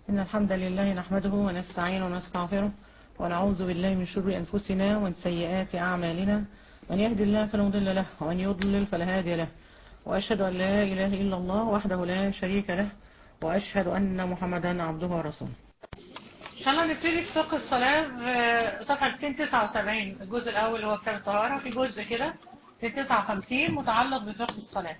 إن الحمد لله نحمده ونستعينه ونستغفره ونعوذ بالله من شرور أنفسنا ومن سيئات أعمالنا من يهدي الله فلا مضل له ومن يضلل فلا هادي له وأشهد أن لا إله إلا الله وحده لا شريك له وأشهد أن محمدا عبده ورسوله إن شاء الله نبتدي في فقه الصلاة في صفحة 279 الجزء الأول اللي هو كتاب الطهارة في جزء كده 259 متعلق بفقه الصلاة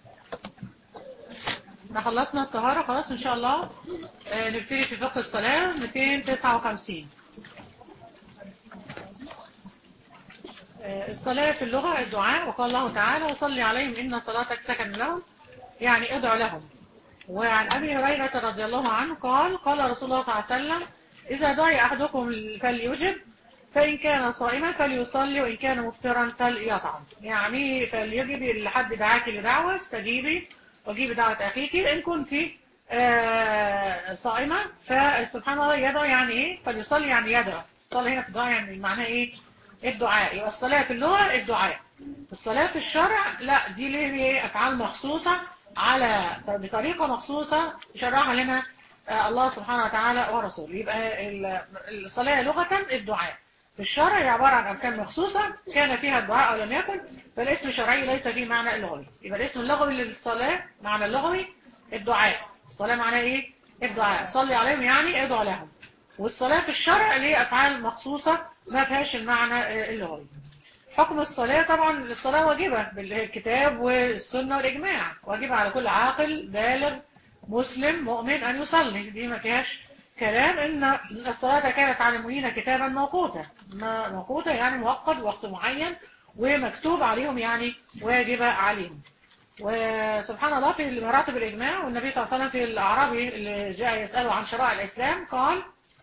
احنا خلصنا الطهارة خلاص إن شاء الله آه، نبتدي في فقه الصلاة 259 آه، الصلاة في اللغة الدعاء وقال الله تعالى وصلي عليهم إن صلاتك سكن لهم يعني ادعو لهم وعن أبي هريرة رضي الله عنه قال قال رسول الله صلى الله عليه وسلم إذا دعي أحدكم فليجب فإن كان صائما فليصلي وإن كان مفطرا فليطعم يعني فليجب لحد دعاك لدعوة استجيبي وجيبي دعوة أخيك إن كنت آه، صائمة فسبحان الله يدعو يعني إيه فليصلي يعني يدعو الصلاة هنا في الدعاء يعني معناها إيه الدعاء يبقى الصلاة في اللغة الدعاء الصلاة في الشرع لا دي ليه أفعال مخصوصة على بطريقة مخصوصة شرعها لنا آه، الله سبحانه وتعالى ورسوله يبقى ال- الصلاة لغة الدعاء في الشرع هي عبارة عن أركان مخصوصة كان فيها الدعاء أو لم يكن فالاسم الشرعي ليس فيه معنى اللغوي يبقى الاسم اللغوي للصلاة معنى اللغوي الدعاء الصلاة معناها إيه؟ الدعاء صلي عليهم يعني ادعو لهم والصلاة في الشرع اللي هي أفعال مخصوصة ما فيهاش المعنى آه، اللغوي حكم الصلاة طبعا الصلاة واجبة بالكتاب والسنة والإجماع واجبة على كل عاقل بالغ مسلم مؤمن أن يصلي دي ما فيهاش كلام إن الصلاة كانت على المؤمنين كتابا موقوتا ما- موقوتا يعني مؤقت وقت معين ومكتوب عليهم يعني واجبة عليهم وسبحان الله في مراتب الإجماع والنبي صلى الله عليه وسلم في الأعرابي اللي جاء يسأله عن شرائع الإسلام قال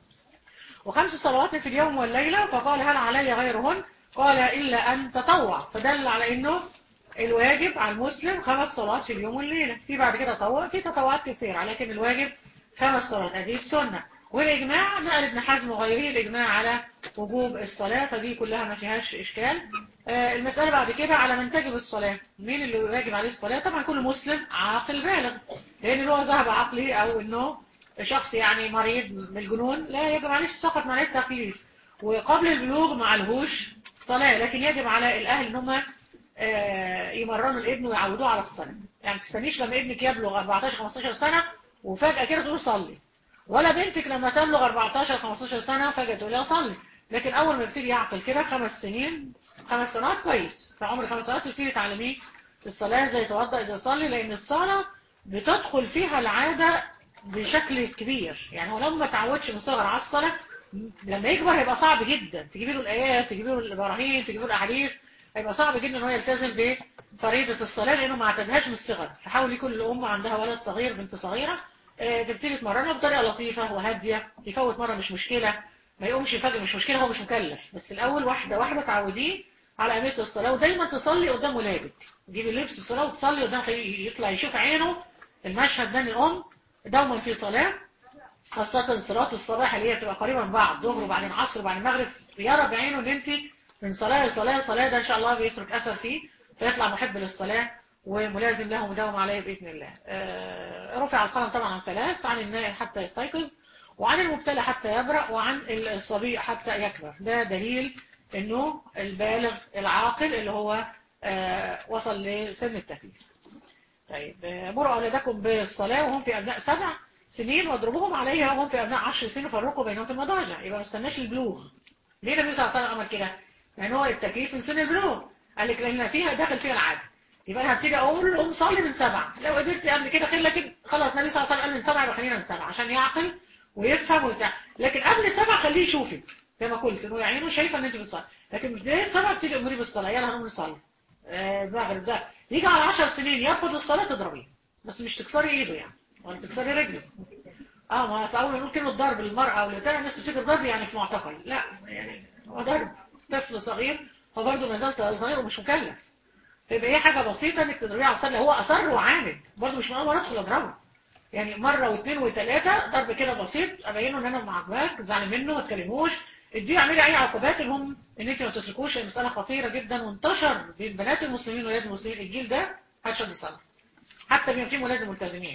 وخمس صلوات في اليوم والليلة فقال هل علي غيرهن قال إلا أن تطوع فدل على أنه الواجب على المسلم خمس صلوات في اليوم والليلة في بعد كده تطوع في تطوعات كثيرة لكن الواجب خمس صلوات هذه السنة والإجماع نقل ابن حزم وغيره الإجماع على وجوب الصلاة فدي كلها ما فيهاش إشكال آه، المسألة بعد كده على من تجب الصلاة مين اللي واجب عليه الصلاة طبعا كل مسلم عاقل بالغ لأن اللي هو ذهب عقلي أو أنه شخص يعني مريض من الجنون لا يجب عليه سقط عليه التكليف وقبل البلوغ ما عليهوش صلاة لكن يجب على الأهل ان هم آه، يمرنوا الابن ويعودوه على الصلاة يعني ما تستنيش لما ابنك يبلغ 14 15 سنة وفجأة كده تقول صلي ولا بنتك لما تبلغ 14 15 سنة فجأة تقول لها صلي لكن أول ما يبتدي يعقل كده خمس سنين خمس سنوات كويس في عمر خمس سنوات تبتدي تعلميه الصلاة ازاي يتوضأ ازاي يصلي لأن الصلاة بتدخل فيها العادة بشكل كبير يعني هو لو ما تعودش من صغر على الصلاة لما يكبر هيبقى صعب جدا تجيبي له الآيات تجيبي له الإبراهيم تجيبي له الأحاديث هيبقى صعب جدا ان هو يلتزم بفريضة الصلاة لأنه ما اعتدهاش من الصغر فحاول كل أم عندها ولد صغير بنت صغيرة آه، تبتدي تمرنها بطريقة لطيفة وهادية يفوت مرة مش مشكلة ما يقومش فجأة مش مشكلة هو مش مكلف بس الأول واحدة واحدة تعوديه على أهمية الصلاة ودايما تصلي قدام ولادك تجيبي لبس الصلاة وتصلي قدام خليه يطلع يشوف عينه المشهد ده ان الأم دوما في صلاة خاصة صلاة الصباح اللي هي بتبقى قريبة من بعض ظهر وبعدين عصر وبعدين المغرب يرى بعينه ان انت من صلاة لصلاة صلاة ده ان شاء الله بيترك اثر فيه فيطلع محب للصلاة وملازم له مداوم عليه بإذن الله آه، رفع القلم طبعا عن ثلاث عن النائم حتى يستيقظ وعن المبتلى حتى يبرأ وعن الصبي حتى يكبر ده دليل انه البالغ العاقل اللي هو آه، وصل لسن التكليف طيب آه، مروا أولادكم بالصلاة وهم في أبناء سبع سنين واضربوهم عليها وهم في أبناء عشر سنين وفرقوا بينهم في المضاجع يبقى ما استناش البلوغ ليه النبي صلى الله عليه وسلم عمل كده؟ لأن هو التكليف من سن البلوغ قال لك لأن فيها داخل فيها العادة يبقى أنا هبتدي أقول قوم صلي من سبعة لو قدرتي قبل كده خير لكن خلاص النبي صلى الله عليه وسلم قال من سبعة يبقى خلينا من سبعة عشان يعقل ويفهم وبتاع لكن قبل سبعة خليه يشوفك زي ما قلت انه عينه شايفه ان انت بتصلي لكن بدايه سبعة بتيجي امري بالصلاه يلا هنقوم نصلي آه، المغرب ده يجي على 10 سنين يرفض الصلاه تضربيه بس مش تكسري ايده يعني ولا تكسري رجله اه ما أصل اول ما نقول كلمه ضرب للمراه او لبتاع الناس تفتكر ضرب يعني في معتقل لا يعني هو ضرب طفل صغير هو برضه ما زال صغير ومش مكلف فيبقى هي حاجه بسيطه انك تضربيه على الصلاه هو اصر وعاند برضه مش من اول مره ادخل اضربه يعني مرة واثنين وثلاثة ضرب كده بسيط ابينه ان انا معجباك زعل منه ما تكلموش اديه اعملي اي عقوبات المهم ان انت ما تتركوش المسألة خطيرة جدا وانتشر بين بنات المسلمين وولاد المسلمين الجيل ده هشد صلاة حتى بين في ولاد الملتزمين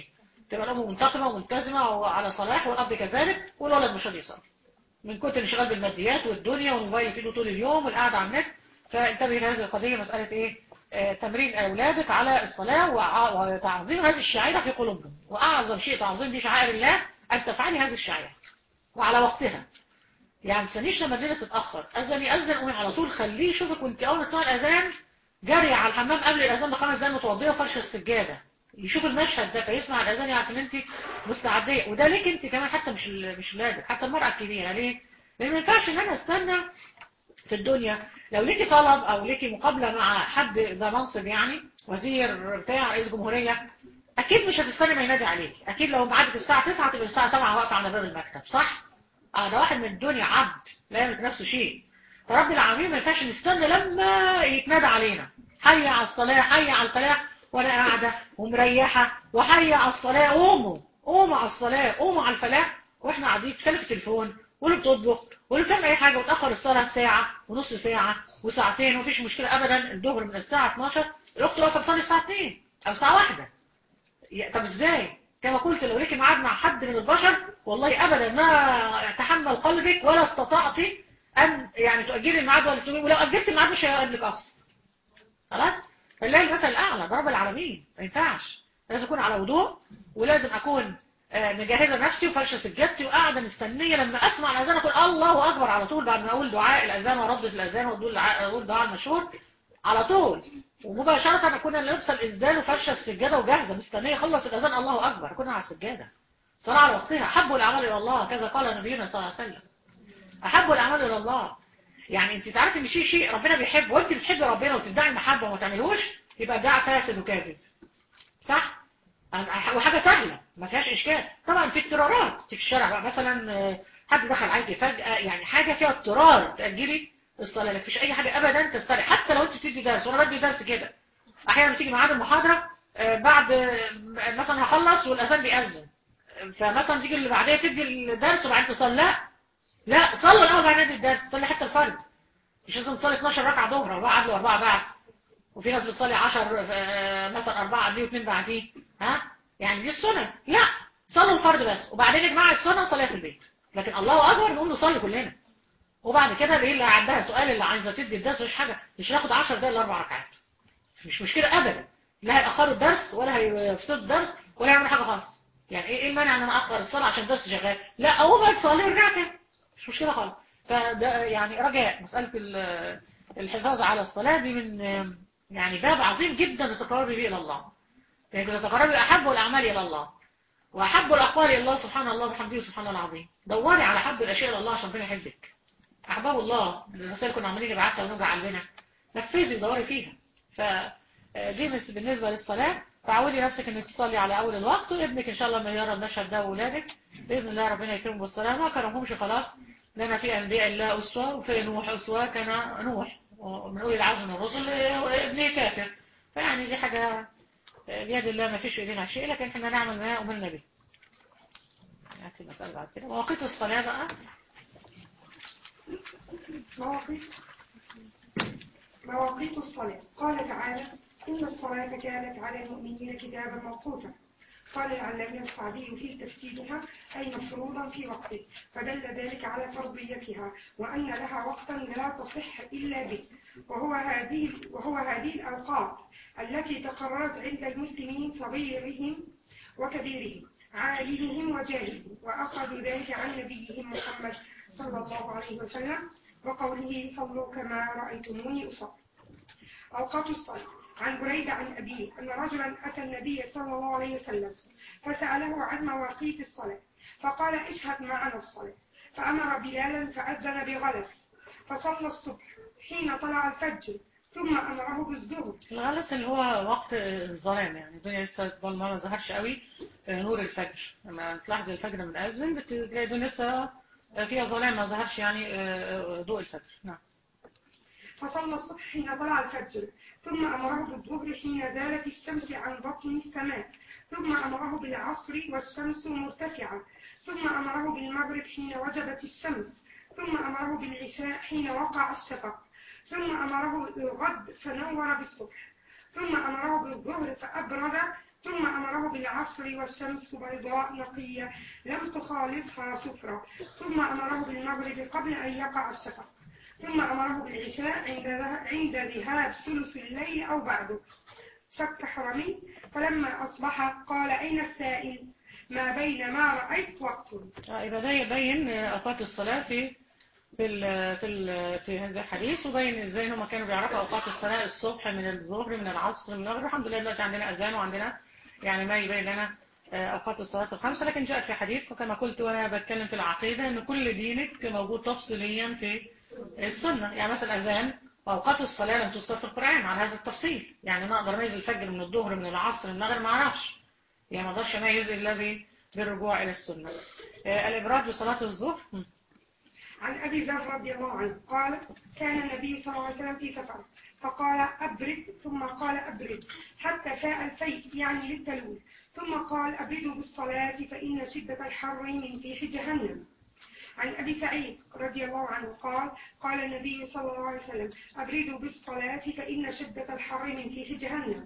تبقى الام منتقمه وملتزمه وعلى صلاح والاب كذلك والولد مش راضي يصلي من كتر الانشغال بالماديات والدنيا والموبايل في ايده طول اليوم والقعده على النت فانتبهي لهذه القضيه مساله ايه آه تمرين اولادك على الصلاه وع- وتعظيم هذه الشعيره في قلوبهم واعظم شيء تعظيم بشعائر الله ان تفعلي هذه الشعيره وعلى وقتها يعني ما تستنيش لما الليله تتاخر اذن ياذن قومي على طول خليه يشوفك وانت اول ما تسمع الاذان جري على الحمام قبل الاذان بخمس دقايق متوضيه وفرشه السجاده يشوف المشهد ده فيسمع الاذان يعرف ان انت مستعديه وده ليك انت كمان حتى مش ال- مش ولادك حتى المراه الكبيره ليه؟ لان ما ينفعش ان انا استنى في الدنيا لو ليكي طلب او ليكي مقابله مع حد ذا منصب يعني وزير بتاع رئيس جمهوريه اكيد مش هتستني ما ينادي عليك اكيد لو ميعادك الساعه 9 تبقى الساعه 7 واقفه على باب المكتب صح؟ اه ده واحد من الدنيا عبد لا يملك نفسه شيء فرب العالمين ما ينفعش نستنى لما يتنادى علينا حي على الصلاة حي على الفلاح وانا قاعدة ومريحة وحي على الصلاة قوموا قوموا على الصلاة قوموا على الفلاح واحنا قاعدين بتتكلم في التليفون واللي بتطبخ واللي بتعمل اي حاجة وتأخر الصلاة ساعة ونص ساعة وساعتين ومفيش مشكلة ابدا الظهر من الساعة 12 الاخت واقفة تصلي الساعة 2 او الساعة 1 يا- طب ازاي كما قلت لو ليكي ميعاد مع حد من البشر والله ابدا ما تحمل قلبك ولا استطعت ان يعني تؤجلي الميعاد ولا تقولي ولو اجلت الميعاد مش هيقابلك اصلا خلاص فالله المثل الاعلى ده رب العالمين ما ينفعش لازم اكون على وضوء ولازم اكون آه، مجهزه نفسي وفرشه سجادتي وقاعده مستنيه لما اسمع الاذان اقول الله اكبر على طول بعد ما اقول دعاء الاذان وردة الاذان واقول دعاء اقول دعاء المشهور على طول ومباشرة أكون أنا لابسة الإسدال وفرشة السجادة وجاهزة مستنية أخلص الأذان الله أكبر أكون على السجادة صلاة على وقتها أحب الأعمال إلى الله كذا قال نبينا صلى الله عليه وسلم أحب الأعمال إلى الله يعني أنت تعرفي إن في شيء ربنا بيحب وأنت بتحبي ربنا وتدعي المحبة وما تعملوش يبقى ده فاسد وكاذب صح؟ وحاجة سهلة ما فيهاش إشكال طبعا في اضطرارات في الشارع بقى مثلا آه، حد دخل عليكي فجأة يعني حاجة فيها اضطرار تأجلي الصلاة لك فيش أي حاجة أبدا تستريح حتى لو أنت بتدي درس وأنا بدي درس كده أحيانا بتيجي ميعاد المحاضرة آه، بعد آه، مثلا هخلص والأذان بيأذن فمثلا تيجي اللي بعدها تدي الدرس وبعدين تصلي لا لا صلوا الأول بعدين ندي الدرس صلي حتى الفرد مش لازم تصلي 12 ركعة ظهر أربعة قبل وأربعة بعد وفي ناس بتصلي 10 آه، مثلا أربعة قبليه واثنين بعديه ها يعني دي السنة لا صلوا الفرد بس وبعدين يا جماعة السنة صليها في البيت لكن الله أكبر نقوم نصلي كلنا وبعد كده ايه اللي عندها سؤال اللي عايزه تدي الدرس مش حاجه مش هناخد 10 دقايق الا اربع ركعات مش مشكله ابدا لا هيأخروا الدرس ولا هيفسدوا الدرس ولا هيعملوا حاجه خالص يعني ايه إيه المانع ان انا اخر الصلاه عشان الدرس شغال لا اول ما تصلي ورجع تاني مش مشكله خالص فده يعني رجاء مساله ال- الحفاظ على الصلاه دي من يعني باب عظيم جدا لتقربي به الى الله يعني تقربي احب الاعمال الى الله واحب الاقوال الى الله سبحان الله وبحمده سبحان الله العظيم دوري على حب الاشياء الى الله عشان ربنا يحبك احباب الله الرسائل كنا عمالين نبعتها ونوجع قلبنا نفذي ودوري فيها فدي بس بالنسبه للصلاه فعودي نفسك انك تصلي على اول الوقت وابنك ان شاء الله ما يرى المشهد ده واولادك باذن الله ربنا يكرمهم بالسلامه ما كرمهمش خلاص لنا في انبياء الله اسوه وفي نوح اسوه كان نوح ومن اولي العزم من الرسل ابنه كافر فيعني دي حاجه بيد الله ما فيش في ايدينا شيء لكن احنا نعمل ما امرنا به نأتي المسألة بعد كده مواقيت الصلاة بقى مواقيت مواقيت الصلاة قال تعالى إن الصلاة كانت على المؤمنين كتابا موقوتا قال العلامة السعدي في تفسيرها أي مفروضا في وقته فدل ذلك على فرضيتها وأن لها وقتا لا تصح إلا به وهو هذه وهو هذه الأوقات التي تقررت عند المسلمين صغيرهم وكبيرهم عالمهم وجاهلهم وأخذوا ذلك عن نبيهم محمد صلى الله عليه وسلم وقوله صلوا كما رأيتموني أصلي أوقات الصلاة عن بريدة عن أبيه أن رجلا أتى النبي صلى الله عليه وسلم فسأله عن مواقيت الصلاة فقال اشهد معنا الصلاة فأمر بلالا فأذن بغلس فصلى الصبح حين طلع الفجر ثم أمره بالظهر الغلس اللي هو وقت الظلام يعني الدنيا لسه الضلمة ما ظهرش قوي آه، نور الفجر لما تلاحظي الفجر من أذن بتلاقي الدنيا لسه فيها ظلام ما ظهرش يعني آه، آه، ضوء الفجر نعم فصلى الصبح حين طلع الفجر ثم أمره بالظهر حين زالت الشمس عن بطن السماء ثم أمره بالعصر والشمس مرتفعة ثم أمره بالمغرب حين وجبت الشمس ثم أمره بالعشاء حين وقع الشفق ثم أمره بالغد فنور بالصبح ثم أمره بالظهر فأبرد ثم أمره بالعصر والشمس بيضاء نقية لم تخالطها صفرة ثم أمره بالمغرب قبل أن يقع الشفق ثم أمره بالعشاء عند ذه- عند ذهاب ثلث الليل أو بعده شك حرمي فلما أصبح قال أين السائل ما بين ما رأيت وقت آه، يبقى ده يبين آه، اوقات الصلاه في في ال في ال في هذا الحديث وبين ازاي ان هم كانوا بيعرفوا اوقات الصلاه الصبح من الظهر من العصر من المغرب الحمد لله دلوقتي عندنا اذان وعندنا يعني ما يبين لنا آه، اوقات الصلاه الخمسه لكن جاءت في حديث وكما قلت وانا بتكلم في العقيده ان كل دينك موجود تفصيليا في السنه يعني مثلا اذان واوقات الصلاه لم تذكر في القران على هذا التفصيل يعني انا اقدر اميز الفجر من الظهر من العصر من المغرب ما اعرفش يعني ما اقدرش اميز الا ب- بالرجوع الى السنه آه، الابراد بصلاه الظهر م. عن أبي ذر رضي الله عنه قال كان النبي صلى الله عليه وسلم في سفر فقال أبرد ثم قال أبرد حتى ساء الفيء يعني للتلوث ثم قال أبردوا بالصلاة فإن شدة الحر من فيح جهنم عن أبي سعيد رضي الله عنه قال قال النبي صلى الله عليه وسلم أبردوا بالصلاة فإن شدة الحر من فيح جهنم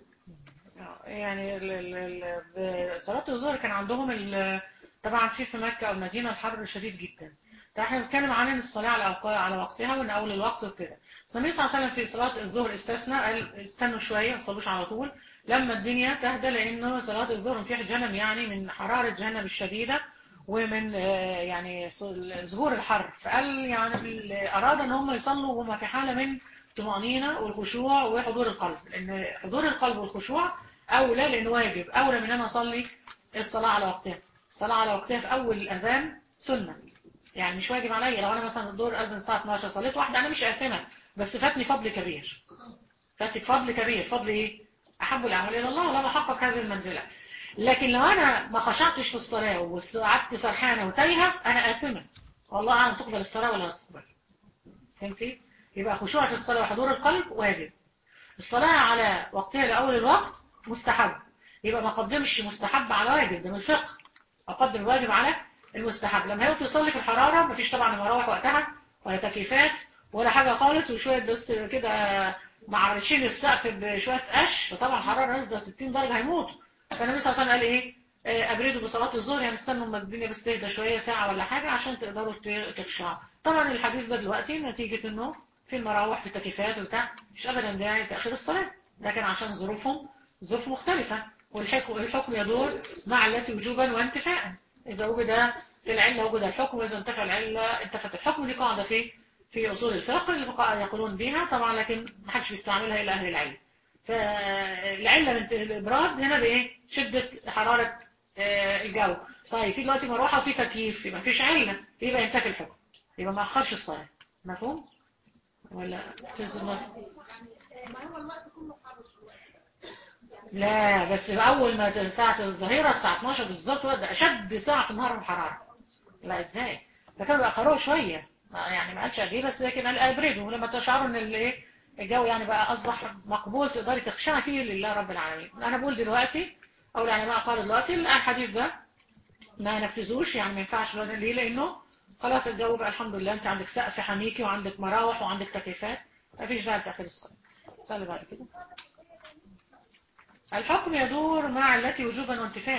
يعني ال- ال- ال- ب- صلاة الظهر كان عندهم ال- طبعا في في مكة أو المدينة الحر شديد جدا فاحنا بنتكلم عن ان الصلاة على أوقات على وقتها وان أول الوقت وكده النبي صلى الله عليه وسلم في صلاة الظهر استثنى قال استنوا شوية ما تصلوش على طول لما الدنيا تهدى لأنه صلاة الظهر فيها جهنم يعني من حرارة جهنم الشديدة ومن آه، يعني ص- ظهور الحر فقال يعني ال- أراد ان هم يصلوا وهم في حالة من طمأنينة والخشوع وحضور القلب لأن حضور القلب والخشوع أولى لأنه واجب أولى من أن أنا أصلي الصلاة على وقتها الصلاة على وقتها في أول الأذان سنة يعني مش واجب عليا لو أنا مثلا الدور أذن الساعة 12 صليت واحدة أنا مش قاسمة بس فاتني فضل كبير فاتك فضل كبير فضل إيه؟ أحب الأعمال إلى الله ولما أحقق هذه المنزلة لكن لو أنا ما خشعتش في الصلاة وقعدت سرحانة وتايهة أنا قاسمة والله أعلم تقبل الصلاة ولا لا تقبل فهمتي؟ يبقى خشوع في الصلاة وحضور القلب واجب الصلاة على وقتها لأول الوقت مستحب يبقى ما قدمش مستحب على واجب ده من الفقه أقدم الواجب على المستحب لما يقف يصلي في الحرارة مفيش طبعا مراوح وقتها ولا تكييفات ولا حاجة خالص وشوية بس كده معرشين السقف بشوية قش فطبعا حرارة نازلة 60 درجة هيموت فالنبي صلى الله عليه وسلم قال ايه آه، ابردوا بصلاة الظهر يعني استنوا اما الدنيا بس تهدى شوية ساعة ولا حاجة عشان تقدروا ت- تخشعوا طبعا الحديث ده دلوقتي نتيجة انه في المراوح في التكييفات وبتاع مش ابدا داعي تأخير الصلاة لكن عشان ظروفهم ظروف مختلفة والحكم الحكم يدور مع التي وجوبا وانتفاء إذا وجد في العلة وجد الحكم وإذا انتفى العلة انتفت الحكم دي قاعدة في في أصول الفقه اللي الفقهاء يقولون بها طبعا لكن ما حدش بيستعملها إلا أهل العلم فالعلة من الإبراد هنا بإيه شدة حرارة آه، الجو طيب في دلوقتي مروحة وفي تكييف يبقى مفيش علة يبقى ينتفي الحكم يبقى ما أخرش الصلاة مفهوم؟ ولا تنزل مفهوم؟ لا بس أول ما ساعة الظهيرة الساعة 12 بالظبط وقت ده أشد ساعة في النهار الحرارة لا إزاي فكانوا يأخروه شوية ما- يعني ما قالش قد ايه بس لكن قال أبردوا لما تشعروا إن الإيه الجو يعني بقى أصبح مقبول تقدري تخشعي فيه لله رب العالمين أنا بقول دلوقتي أو العلماء قالوا دلوقتي الحديث ده ما نفذوش يعني ما ينفعش ولا ليه لأنه خلاص الجو بقى الحمد لله أنت عندك سقف حميكي وعندك مراوح وعندك تكييفات ما فيش داعي تأخير الصلاة السؤال اللي بعد كده الحكم يدور مع التي وجوبا وانتفاء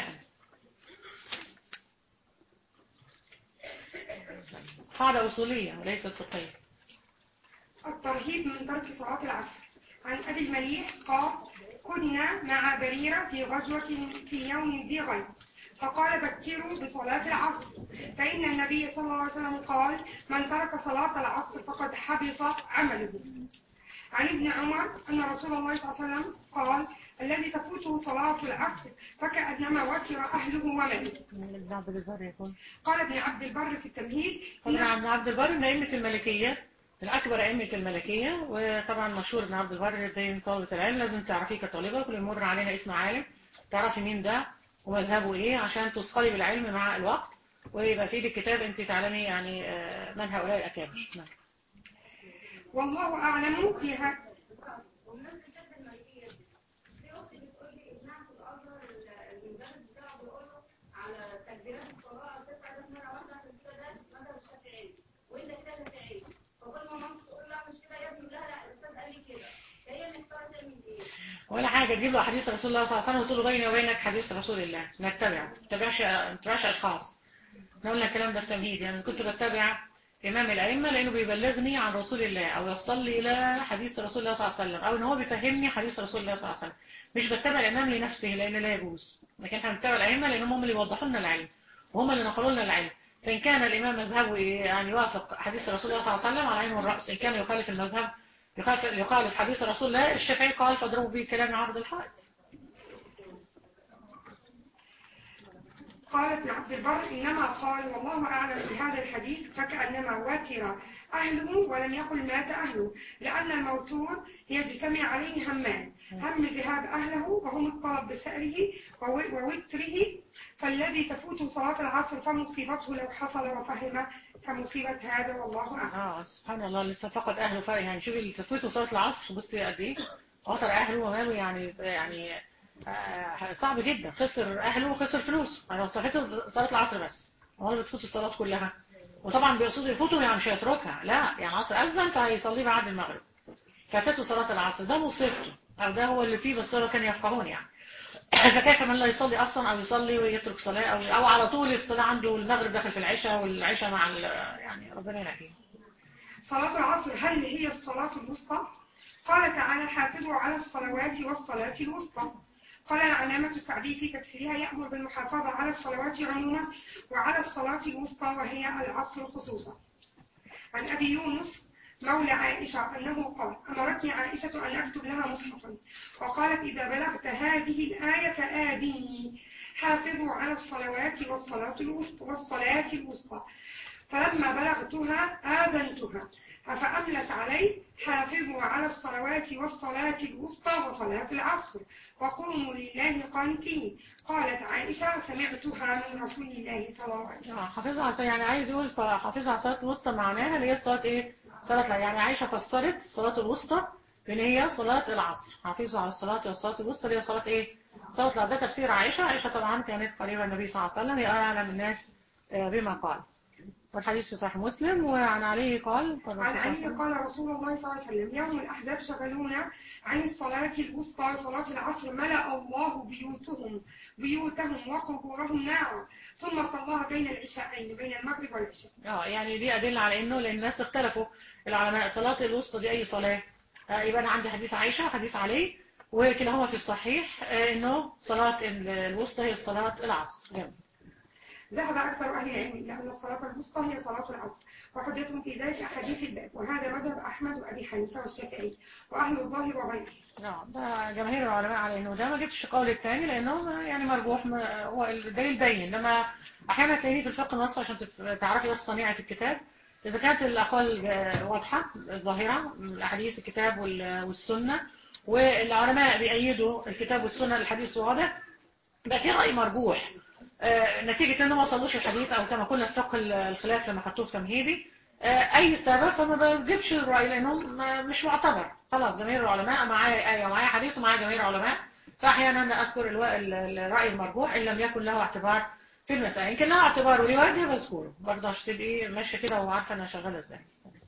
قاعدة أصولية وليست فقهية الترهيب من ترك صلاة العصر عن أبي المليح قال كنا مع بريرة في غزوة في يوم ذي غيب فقال بكروا بصلاة العصر فإن النبي صلى الله عليه وسلم قال من ترك صلاة العصر فقد حبط عمله عن ابن عمر أن رسول الله صلى الله عليه وسلم قال الذي تفوته صلاة العصر فكأنما وتر أهله وماله ابن عبد البر يقول قال ابن عبد البر في التمهيد طبعا ابن عبد البر من أئمة الملكية من أكبر أئمة الملكية وطبعا مشهور ابن عبد البر بين طالبة العلم لازم تعرفيه كطالبة كل يمر علينا اسم عالم تعرفي مين ده ومذهبه إيه عشان تثقلي بالعلم مع الوقت ويبقى في ايدك كتاب أنت تعلمي يعني آه، من هؤلاء الأكابر نعم. والله أعلم في ه- وبمناسبة الشهادة المالكية دي في أخت بتقول لي ابنها في الأزهر المدرس بتاعه بيقول له على تكبيرات الصلاة تسعة ده مرة واحدة عشان كده ده مذهب الشافعي وأنت كده شافعي فكل ما مامته تقول لا مش كده يا ابني لا لا الأستاذ قال لي كده فهي محتارة تعمل إيه؟ ولا حاجة تجيب له حديث رسول الله صلى الله عليه وسلم وتقول له بيني وبينك حديث رسول الله نتبع ما تتبعش ما تتبعش أشخاص احنا قلنا الكلام ده في تمهيد يعني كنت بتبع إمام الأئمة لأنه بيبلغني عن رسول الله أو يوصل لي إلى حديث رسول الله صلى الله عليه وسلم أو إن هو بيفهمني حديث رسول الله صلى الله عليه وسلم مش بتبع الإمام لنفسه لأن لا يجوز لكن احنا بنتبع الأئمة لأنهم هم اللي يوضحوا لنا العلم وهم اللي نقلوا لنا العلم فإن كان الإمام مذهبه يعني يوافق حديث رسول الله صلى الله عليه وسلم على عين والرأس إن كان يخالف المذهب يخالف يخالف حديث رسول الله الشافعي قال فاضربوا به كلام عبد الحائط قالت ابن عبد البر إنما قال والله أعلم بهذا الحديث فكأنما وتر أهله ولم يقل مات أهله لأن الموتور يجتمع عليه همان هم ذهاب أهله وهم الطلب بثأره وو- ووتره فالذي تفوته صلاة العصر فمصيبته لو حصل وفهم كمصيبة هذا والله أعلم اه سبحان الله لسه فقد اهله فرق يعني شوفي تفويته صلاه العصر بصي قد ايه خاطر اهله وماله يعني يعني آه صعب جدا خسر اهله وخسر فلوسه انا وصفته صلاه العصر بس هو اللي بتفوت الصلاه كلها وطبعا بيقصدوا يفوتوا يعني مش هيتركها لا يعني عصر اذن فهيصلي بعد المغرب فاتته صلاه العصر ده مصيبته او ده هو اللي فيه بس هو كان يفقهون يعني فكيف من لا يصلي اصلا او يصلي ويترك صلاه او او على طول الصلاه عنده المغرب داخل في العشاء والعشاء مع ال- يعني ربنا ينعيه صلاة العصر هل هي الصلاة الوسطى؟ قال تعالى حافظوا على الصلوات والصلاة الوسطى قال العلامة السعدي في تفسيرها يأمر بالمحافظة على الصلوات عموما وعلى الصلاة الوسطى وهي العصر خصوصا عن أبي يونس مولى عائشة أنه قال أمرتني عائشة أن أكتب لها مصحفا وقالت إذا بلغت هذه الآية فآذني حافظوا على الصلوات والصلاة الوسطى والصلاة الوسطى فلما بلغتها آذنتها فأملت علي حافظوا على الصلوات والصلاة الوسطى وصلاة العصر وقوموا لله قانتين قالت عائشة سمعتها من رسول الله صلى الله عليه وسلم آه، حافظها على يعني عايز يقول ص- حافظها على الصلاة الوسطى معناها اللي هي صلاة ايه؟ صلاة الع- يعني عائشة فسرت الصلاة الوسطى بان هي صلاة العصر حافظوا على الصلاة والصلاة الوسطى اللي هي صلاة ايه؟ صلاة العصر ده تفسير عائشة عائشة طبعا كانت قريبة النبي صلى الله عليه وسلم هي أعلم الناس آه، بما قال والحديث في صحيح مسلم وعن علي قال قال عن الرسول صلى الله عليه علي وسلم قال رسول الله صلى الله عليه وسلم يوم الأحزاب شغلونا عن الصلاة الوسطى صلاة العصر ملأ الله بيوتهم بيوتهم وقبورهم نارا ثم صلاها بين العشاءين بين المغرب والعشاء اه يعني دي أدلة على إنه لأن الناس اختلفوا العلماء صلاة الوسطى دي أي صلاة آه يبقى أنا عندي حديث عائشة وحديث علي وكلاهما في الصحيح آه إنه صلاة ال- الوسطى هي صلاة العصر جميل. ذهب أكثر أهل العلم إلى أن الصلاة الوسطى هي صلاة العصر وحجتهم في ذلك أحاديث الباب وهذا مذهب أحمد وأبي حنيفة والشافعي وأهل الظاهر وغيره نعم ده جماهير العلماء على انه ده ما جبتش قول الثاني لانه يعني مرجوح ما- هو الدليل باين انما احيانا تلاقيه في الفقه النص عشان تف- تعرفي بس صنيعه الكتاب اذا كانت الاقوال آه، واضحه ظاهره من الاحاديث الكتاب وال- والسنه والعلماء بيأيدوا الكتاب والسنه الحديث واضح يبقى في راي مرجوح آه، نتيجه انه ما وصلوش الحديث او كما قلنا في فقه الخلاف لما خدتوه في تمهيدي آه، اي سبب فما بجيبش الرأي لانه ما- مش معتبر خلاص جماهير العلماء معايا آية ومعايا حديث ومعايا جماهير العلماء فأحيانا أنا أذكر الو- ال- ال- الرأي المرجوح إن لم يكن له اعتبار في المسألة يمكن له اعتبار وليه وجه بذكره برضه عشان تبقي ماشية كده وعارفة أنا شغالة إزاي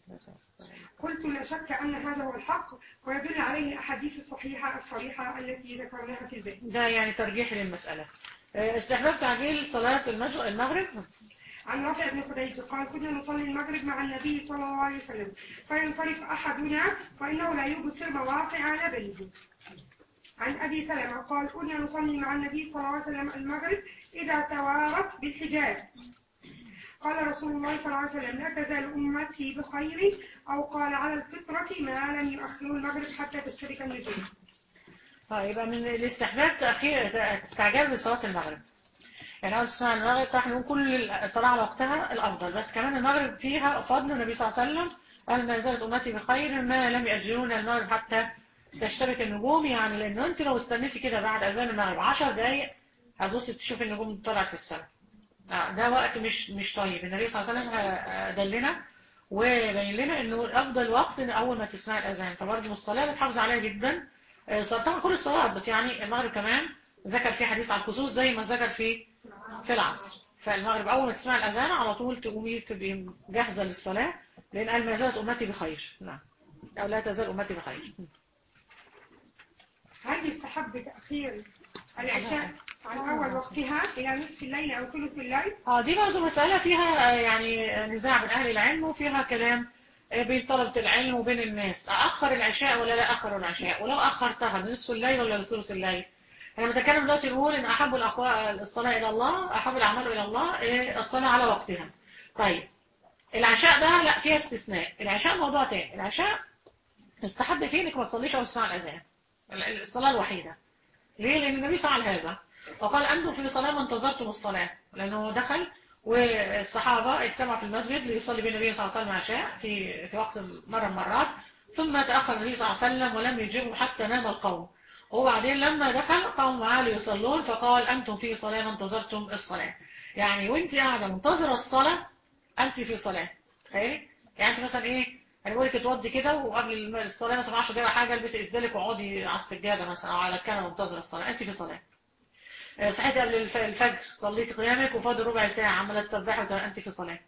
قلت لا شك أن هذا هو الحق ويدل عليه الأحاديث الصحيحة الصريحة التي ذكرناها في الباب ده يعني ترجيح للمسألة آه، استحباب تعجيل صلاة المج- المغرب عن رافع بن خديج قال كنا نصلي المغرب مع النبي صلى الله عليه وسلم فينصرف أحدنا فإنه لا يبصر مواقع لبنه عن أبي سلمة قال كنا نصلي مع النبي صلى الله عليه وسلم المغرب إذا توارت بالحجاب قال رسول الله صلى الله عليه وسلم لا تزال أمتي بخير أو قال على الفطرة ما لم يؤخروا المغرب حتى تشترك النجوم اه يبقى من الاستحباب تأخير استعجال بصلاة المغرب يعني أول تسمع المغرب طبعا نقول كل الصلاة على وقتها الأفضل بس كمان المغرب فيها فضل النبي صلى الله عليه وسلم قال ما زالت أمتي بخير ما لم يأجلون المغرب حتى تشتبك النجوم يعني لأنه أنت لو استنيتي كده بعد أذان المغرب 10 دقايق هتبصي تشوفي النجوم طلعت في السماء آه، ده وقت مش مش طيب النبي صلى الله عليه وسلم آه، دلنا وبين لنا انه افضل وقت إن اول ما تسمع الاذان فبرضه الصلاه بتحافظ عليها جدا آه، طبعا كل الصلوات بس يعني المغرب كمان ذكر فيه حديث على الخصوص زي ما ذكر في في العصر فالمغرب اول ما تسمع الاذان على طول تقومي تبقي جاهزه للصلاه لان قال ما زالت امتي بخير نعم او لا تزال امتي بخير هل يستحب يستحب تأخير العشاء عن أول وقتها إلى نصف الليل أو ثلث الليل اه دي برضه مسألة فيها آه، يعني نزاع بين أهل العلم وفيها كلام آه، بين طلبة العلم وبين الناس أأخر العشاء ولا لا أخر العشاء ولو أخرتها لنصف الليل ولا لثلث الليل أنا بتكلم دلوقتي نقول إن أحب الأقوال الصلاة إلى الله أحب الأعمال إلى الله آه، الصلاة على وقتها طيب العشاء ده لا فيها استثناء العشاء موضوع تاني العشاء يستحب فيه إنك ما تصليش أول تسمع الأذان ال- الصلاة الوحيدة ليه؟ لأن النبي فعل هذا وقال أنتم في صلاة ما انتظرتم الصلاة لأنه دخل والصحابة اجتمعوا في المسجد ليصلي بين النبي صلى الله عليه وسلم عشاء في في وقت مرة من المرات ثم تأخر النبي صلى الله عليه وسلم ولم يجيبوا حتى نام القوم وبعدين لما دخل قاموا معاه ليصلون فقال أنتم في صلاة ما انتظرتم الصلاة يعني وانت قاعدة منتظرة الصلاة أنت في صلاة تخيلي يعني أنت مثلا إيه انا بقول لك اتوضي كده وقبل الصلاه مثلا 10 دقايق حاجه البسي اسدالك واقعدي على السجاده مثلا او على الكنبه منتظره الصلاه انت في صلاه آه، صحيتي قبل الف- الفجر صليتي قيامك وفاضل ربع ساعه عماله تسبحي وت- انت في صلاه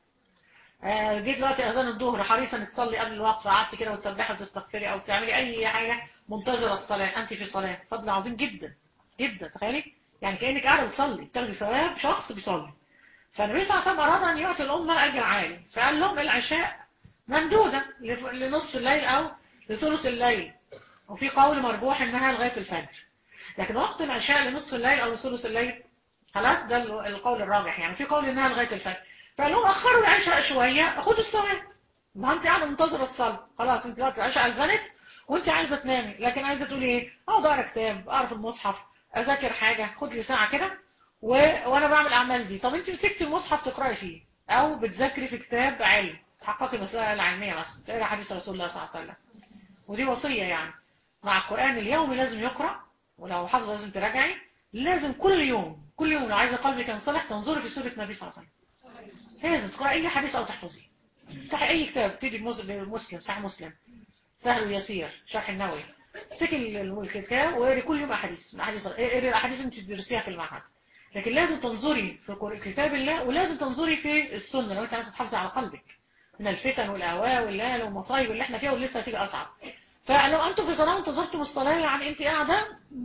آه، جيت دلوقتي اذان الظهر حريصه انك تصلي قبل الوقت فقعدتي كده وتسبحي وتستغفري او تعملي اي حاجه منتظره الصلاه انت في صلاه فضل عظيم جدا جدا تخيلي يعني كانك قاعده بتصلي بتاخدي ثواب شخص بيصلي فالنبي صلى الله عليه وسلم اراد ان يعطي الامه اجر عالي فقال لهم العشاء ممدودة لف- لنصف الليل أو لثلث الليل وفي قول مرجوح إنها لغاية الفجر لكن وقت العشاء لنصف الليل أو لثلث الليل خلاص ده ال- القول الراجح يعني في قول إنها لغاية الفجر فقال لهم أخروا العشاء شوية خدوا الصلاة ما أنت قاعدة منتظرة الصلاة خلاص أنت دلوقتي العشاء أذنت وأنت عايزة تنامي لكن عايزة تقولي إيه أقعد أقرا كتاب أقرا في المصحف أذاكر حاجة خد لي ساعة كده و... وأنا بعمل الأعمال دي طب أنت مسكتي المصحف تقرأي فيه أو بتذاكري في كتاب علم تحققي مسائل علمية مثلا تقرا حديث رسول الله صلى الله عليه وسلم ودي وصية يعني مع القرآن اليومي لازم يقرأ ولو حافظة لازم تراجعي لازم كل يوم كل يوم لو عايزة قلبك ينصلح تنظري في سورة النبي صلى الله عليه وسلم لازم تقرأي أي حديث أو تحفظيه افتحي أي كتاب تيجي مسلم صحيح مسلم سهل ويسير شرح النووي امسكي ال- الكتاب واقري كل يوم أحاديث أحاديث اقري الأحاديث اللي أنت بتدرسيها في المعهد لكن لازم تنظري في قر- كتاب الله ولازم تنظري في السنة لو أنت عايزة تحافظي على قلبك من الفتن والأهواء والليل والمصايب اللي احنا فيها واللي لسه هتيجي أصعب فلو أنتم في صلاة انتظرتم الصلاة يعني أنت قاعدة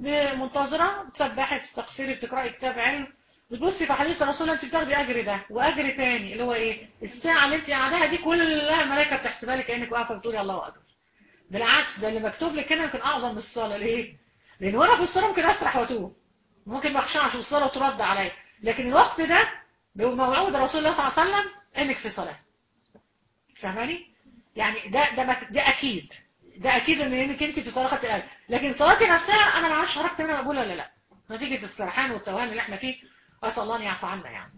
منتظرة تسبحي تستغفري بتقرأي كتاب علم بتبصي في حديث الرسول أنت بتاخدي أجر ده وأجر تاني اللي هو إيه الساعة اللي أنت قاعداها دي كلها الملائكة بتحسبها لك كأنك واقفة بتقولي الله أكبر بالعكس ده اللي مكتوب لك هنا يمكن أعظم من الصلاة ليه؟ لأن وأنا في الصلاة ممكن أسرح وأتوه ممكن ما أخشعش في الصلاة وترد عليا لكن الوقت ده بموعود رسول الله صلى الله عليه وسلم إنك في صلاة فاهماني؟ يعني ده ده مك- ده اكيد ده اكيد ان انك انت في صلاه القلب لكن صلاتي نفسها انا ما اعرفش خرجت منها مقبوله ولا لا نتيجه السرحان والتوهان اللي احنا فيه اسال الله ان يعفو عنا يعني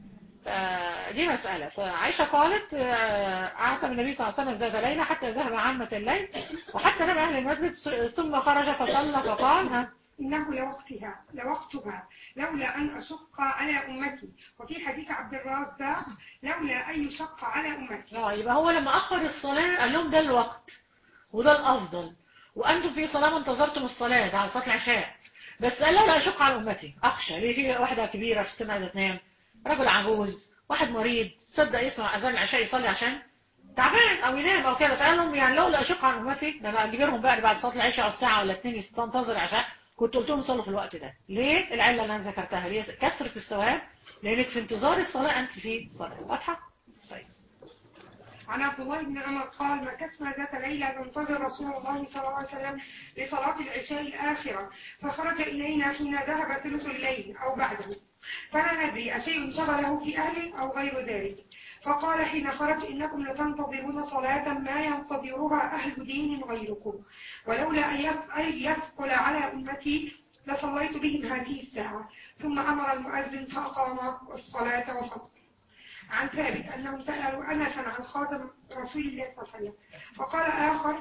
فدي مسألة فعائشة قالت آه، أعتم النبي صلى الله عليه وسلم ذات ليلة حتى ذهب عامة الليل وحتى نام أهل المسجد ثم خرج فصلى فقال ها إنه لوقتها لوقتها لولا أن أشق على أمتي وفي حديث عبد الرازق لولا أن يشق على أمتي اه يبقى هو لما أخر الصلاة قال لهم ده الوقت وده الأفضل وأنتم في صلاة ما انتظرتم الصلاة ده على صلاة العشاء بس قال لا لا أشق على أمتي أخشى ليه في واحدة كبيرة في السن عايزة تنام رجل عجوز واحد مريض صدق يسمع أذان العشاء يصلي عشان تعبان أو ينام أو كده فقال لهم يعني لولا أشق على أمتي ده أنا أجبرهم بقى بعد صلاة العشاء أو ساعة ولا اتنين يستنتظر العشاء كنت قلت لهم صلوا في الوقت ده ليه العلة اللي أنا ذكرتها ليه كثرة الثواب لأنك في انتظار الصلاة أنت في صلاة واضحة؟ طيب عن عبد الله بن عمر قال مكثنا ذات ليلة ننتظر رسول الله صلى الله عليه وسلم لصلاة العشاء الآخرة فخرج إلينا حين ذهب ثلث الليل أو بعده فلا ندري أشيء شغله في أهله أو غير ذلك فقال حين خرج إنكم لتنتظرون صلاة ما ينتظرها أهل دين غيركم ولولا أن يث- أن يثقل على أمتي لصليت بهم هذه الساعة ثم أمر المؤذن فأقام الصلاة وصلى عن ثابت أنهم سألوا أنسا عن خاتم رسول الله صلى الله عليه وسلم فقال آخر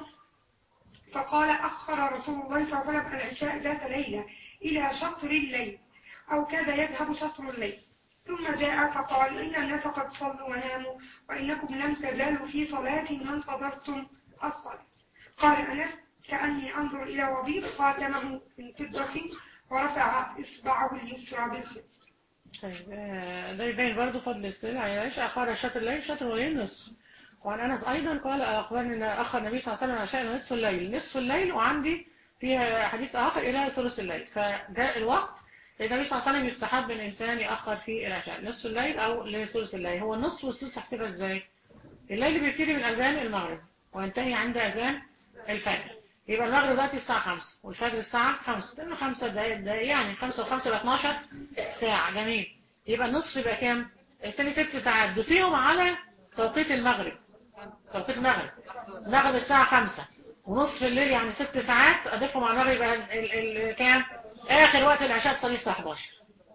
فقال أخر رسول الله صلى الله عليه وسلم العشاء ذات ليلة إلى شطر الليل أو كاد يذهب شطر الليل ثم جاء فقال إن الناس قد صلوا وناموا وإنكم لم تزالوا في صلاة ما انتظرتم الصلاة قال أنس كأني أنظر إلى وبيض خاتمه من فضة ورفع إصبعه اليسرى بالخنصر طيب آه، ده يبين برضه فضل السلع يا عائشة أخر شطر الليل شطر الليل نصف وعن أنس أيضا قال أخبرني أن أخر النبي صلى الله عليه وسلم عشاء نصف الليل نصف الليل وعندي في حديث آخر إلى ثلث الليل فده الوقت النبي صلى الله عليه وسلم يستحب ان الانسان ياخر فيه العشاء نصف الليل او لثلث الليل هو النصف والثلث احسبها ازاي الليل بيبتدي من اذان المغرب وينتهي عند اذان الفجر يبقى المغرب دلوقتي الساعه 5 والفجر الساعه 5 لانه 5 دقائق دقائق يعني 5 و5 يبقى 12 ساعه جميل يبقى النصف يبقى كام الثاني 6 ساعات ضيفيهم على توقيت المغرب توقيت المغرب المغرب الساعه 5 ونصف الليل يعني 6 ساعات اضيفهم على المغرب يبقى ال- ال- كام اخر وقت العشاء تصلي الساعه 11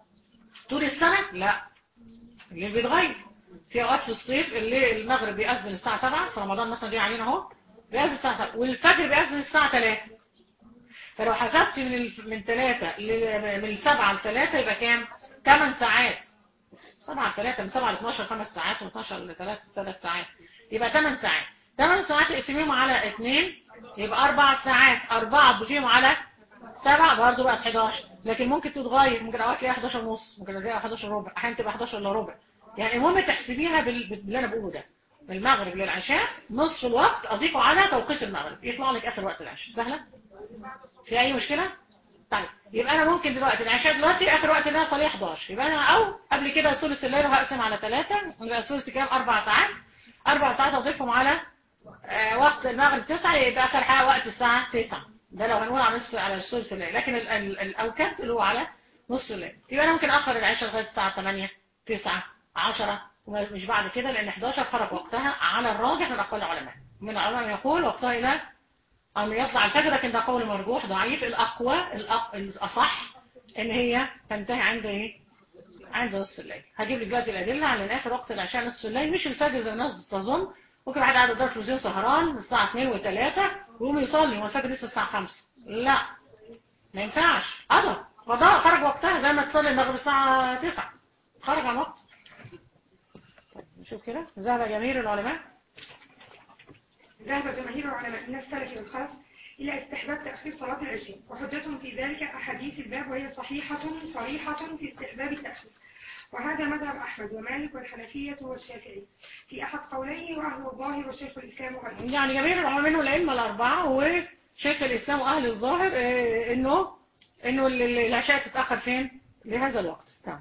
طول السنه لا الليل بيتغير في اوقات في الصيف الليل المغرب بيأذن الساعه 7 في رمضان مثلا جاي علينا اهو بيأذن الساعه 7 والفجر بيأذن الساعه 3 فلو حسبت من ال... من 3 ل... من 7 ل 3 يبقى كام 8 ساعات 7 ل 3 من 7 ل 12 5 ساعات ومن 12 ل 3 3 ساعات يبقى 8 ساعات 8 ساعات اقسميهم على 2 يبقى 4 ساعات 4 تضيفيهم على 7 برضه بقت 11 لكن ممكن تتغير ممكن اوقات تلاقيها 11 ونص ممكن تلاقيها 11 ربع احيانا تبقى 11 الا ربع يعني المهم تحسبيها بال... باللي انا بقوله ده من المغرب للعشاء نصف الوقت اضيفه على توقيت المغرب يطلع لك اخر وقت العشاء سهله في اي مشكله طيب يبقى انا ممكن دلوقتي العشاء دلوقتي اخر وقت اللي انا صلي 11 يبقى انا او قبل كده ثلث الليل وهقسم على 3 يبقى ثلث كام اربع ساعات اربع ساعات اضيفهم على آه وقت المغرب 9 يبقى اخر حاجه وقت الساعه 9 ده لو هنقول على نص على ثلث الليل لكن ال- ال- الاوقات اللي هو على نص الليل يبقى انا ممكن اخر العشاء لغايه الساعه 8 9 10 ومش بعد كده لان 11 خرج وقتها على الراجح من اقوال العلماء من العلماء يقول وقتها الى أن يطلع الفجر لكن ده قول مرجوح ضعيف الأقوى الأق... الأصح إن هي تنتهي عند إيه؟ عند نصف الليل هجيب لك دلوقتي الأدلة على إن آخر وقت العشاء نصف الليل مش الفجر زي الناس تظن ممكن واحد قاعد قدام التلفزيون سهران الساعة 2 و3 ويقوم يصلي هو الفجر لسه الساعة 5 لا ما ينفعش قضى قضاء خرج وقتها زي ما تصلي المغرب الساعة 9 خرج عن وقت طيب نشوف كده ذهب جماهير العلماء ذهب جماهير العلماء من السلف والخلف إلى استحباب تأخير صلاة العشاء وحجتهم في ذلك أحاديث الباب وهي صحيحة صريحة في استحباب التأخير وهذا مذهب أحمد ومالك والحنفية والشافعي في أحد قوليه وأهل الظاهر وشيخ الإسلام وغيره يعني جميع العلماء منهم الأئمة الأربعة وشيخ الإسلام وأهل الظاهر آه، إنه إنه ال- ال- العشاء تتأخر فين؟ لهذا الوقت تمام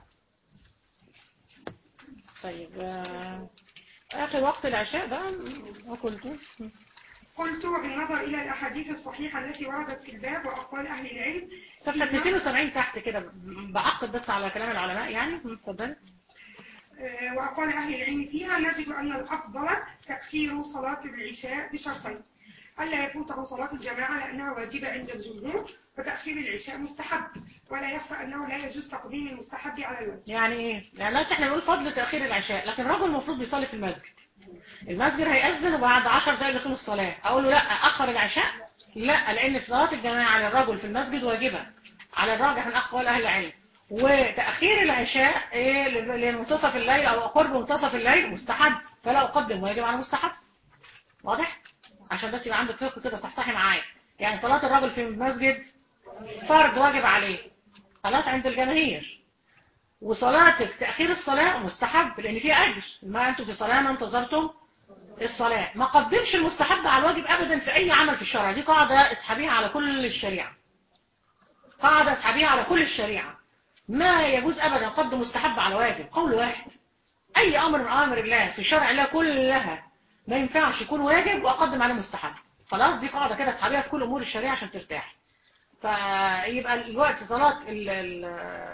طيب آه، آخر وقت العشاء بقى ما قلتوش قلت بالنظر إلى الأحاديث الصحيحة التي وردت في الباب وأقوال أهل العلم صفحة 270 تحت كده بعقد بس على كلام العلماء يعني اتفضلي آه، وأقوال أهل العلم فيها نجد أن الأفضل تأخير صلاة العشاء بشرطين ألا يفوته صلاة الجماعة لأنها واجبة عند الجمهور وتأخير العشاء مستحب ولا يخفى أنه لا يجوز تقديم المستحب على الواجب يعني ايه؟ يعني دلوقتي احنا بنقول فضل تأخير العشاء لكن الراجل المفروض بيصلي في المسجد المسجد هيأذن وبعد 10 دقايق بتقوم الصلاة أقول له لا أخر العشاء لا لأن في صلاة الجماعة للرجل في المسجد واجبة على الراجح من أقوال أهل العلم وتأخير العشاء إيه لمنتصف الليل أو قرب منتصف الليل مستحب فلا أقدم واجب على مستحب واضح؟ عشان بس يبقى عندك فقه كده صحصحي معايا يعني صلاة الرجل في المسجد فرض واجب عليه خلاص عند الجماهير وصلاتك تأخير الصلاة مستحب لأن فيها أجر ما أنتم في صلاة ما انتظرتم الصلاة ما قدمش المستحب على الواجب أبدا في أي عمل في الشرع دي قاعدة اسحبيها على كل الشريعة قاعدة اسحبيها على كل الشريعة ما يجوز أبدا قدم مستحب على واجب قول واحد أي أمر من أوامر الله في شرع الله كلها ما ينفعش يكون واجب وأقدم عليه مستحب خلاص دي قاعدة كده اسحبيها في كل أمور الشريعة عشان ترتاح فيبقى الوقت صلاة ال ال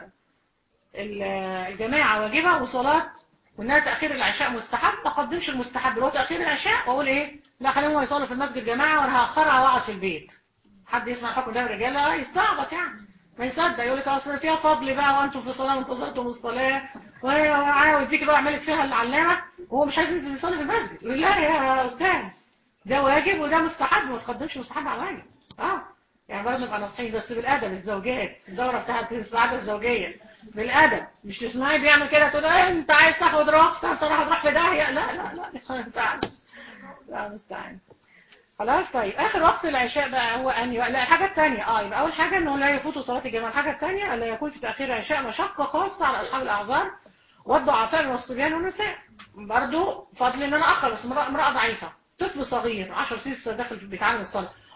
ال الجماعة واجبة وصلاة وانها تأخير العشاء مستحب ما اقدمش المستحب اللي هو تأخير العشاء واقول ايه لا خليهم هو يصلوا في المسجد جماعة وانا هأخرها واقعد في البيت حد يسمع الحكم ده الرجالة يستعبط يعني ما يصدق يقول لك اصل فيها فضل بقى وانتم في صلاة وانتظرتم الصلاة ويديك بقى يعمل لك فيها العلامة وهو مش عايز ينزل يصلي في المسجد يقول لا يا استاذ ده واجب وده مستحب ما تقدمش مستحب على واجب اه يعني برضه نبقى ناصحين بس بالادب الزوجات الدوره بتاعت السعاده الزوجيه بالادب مش تسمعي بيعمل كده تقول ايه انت عايز تاخد رقص انت راح تروح في داهيه لا لا لا ما ينفعش لا مستعين خلاص طيب اخر وقت العشاء بقى هو انهي لا الحاجه الثانيه اه يبقى اول حاجه انه لا يفوت صلاه الجماعه الحاجه الثانيه الا يكون في تاخير العشاء مشقه خاصه على اصحاب الاعذار والضعفاء والصبيان والنساء برضه فضل ان انا اخر بس امراه امراه ضعيفه طفل صغير 10 سنين داخل بيتعلم الصلاه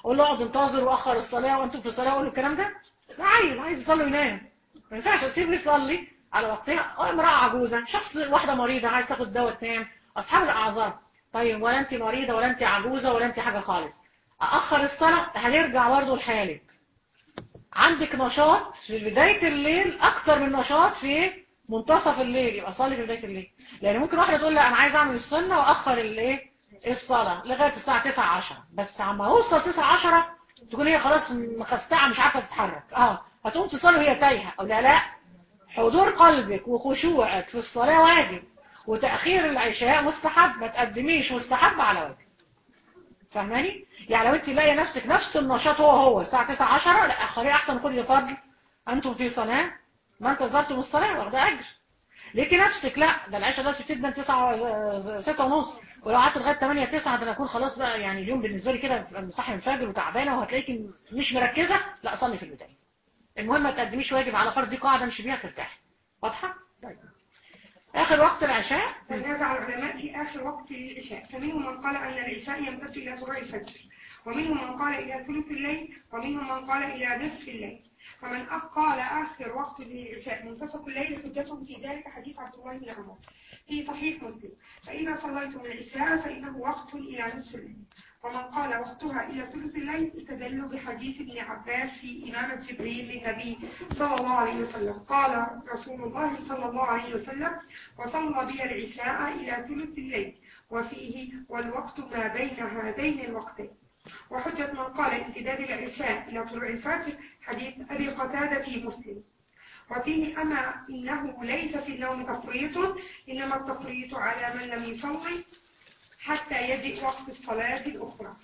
اقول له اقعد انتظر واخر الصلاه وانتم في الصلاه اقول له الكلام ده ده عيل عايز يصلي وينام ما ينفعش اسيبه يصلي على وقتها أو امراه عجوزه شخص واحده مريضه عايز تاخد دواء تنام اصحاب الاعذار طيب ولا انت مريضه ولا انت عجوزه ولا انت حاجه خالص اخر الصلاه هنرجع برضه لحالك عندك نشاط في بدايه الليل اكتر من نشاط في منتصف الليل يبقى صلي في بدايه الليل لان ممكن واحده تقول لا انا عايز اعمل السنه واخر الايه الصلاه لغايه الساعه 9 10 بس عما اوصل 9 10 تكون هي خلاص مخستعه مش عارفه تتحرك اه هتقوم تصلي وهي تايهه او لا لا حضور قلبك وخشوعك في الصلاه واجب وتاخير العشاء مستحب ما تقدميش مستحب على واجب فاهماني يعني لو انت لاقيه نفسك نفس النشاط هو هو الساعه 9 10 لا اخريه احسن كل فضل انتم في صلاه ما انتظرتم الصلاه واخده اجر لقيتي نفسك لا ده العشاء دلوقتي بتبدا 9 6 ونص ولو قعدت لغايه 8 9 ده انا اكون خلاص بقى يعني اليوم بالنسبه لي كده صاحي من الفجر وتعبانه وهتلاقيكي مش مركزه لا صلي في البدايه المهم ما تقدميش واجب على فرض دي قاعده مش بيها ترتاحي واضحه طيب اخر وقت العشاء تنازع العلماء في آخر وقت العشاء فمنهم من قال أن العشاء يمتد إلى طلوع الفجر ومنهم من قال إلى ثلث الليل ومنهم من قال إلى نصف الليل فمن قال آخر وقت العشاء منتصف الليل حجة في ذلك حديث عبد الله بن عمر في صحيح مسلم فإذا صليتم العشاء فإنه وقت إلى نصف الليل ومن قال وقتها إلى ثلث الليل استدلوا بحديث ابن عباس في إمامة جبريل للنبي صلى الله عليه وسلم قال رسول الله صلى الله عليه وسلم وصلى بي العشاء إلى ثلث الليل وفيه والوقت ما بين هذين الوقتين وحجة من قال امتداد العشاء إلى طلوع الفجر حديث أبي قتادة في مسلم وفيه أما إنه ليس في النوم تفريط إنما التفريط على من لم يصلي حتى يجئ وقت الصلاة الأخرى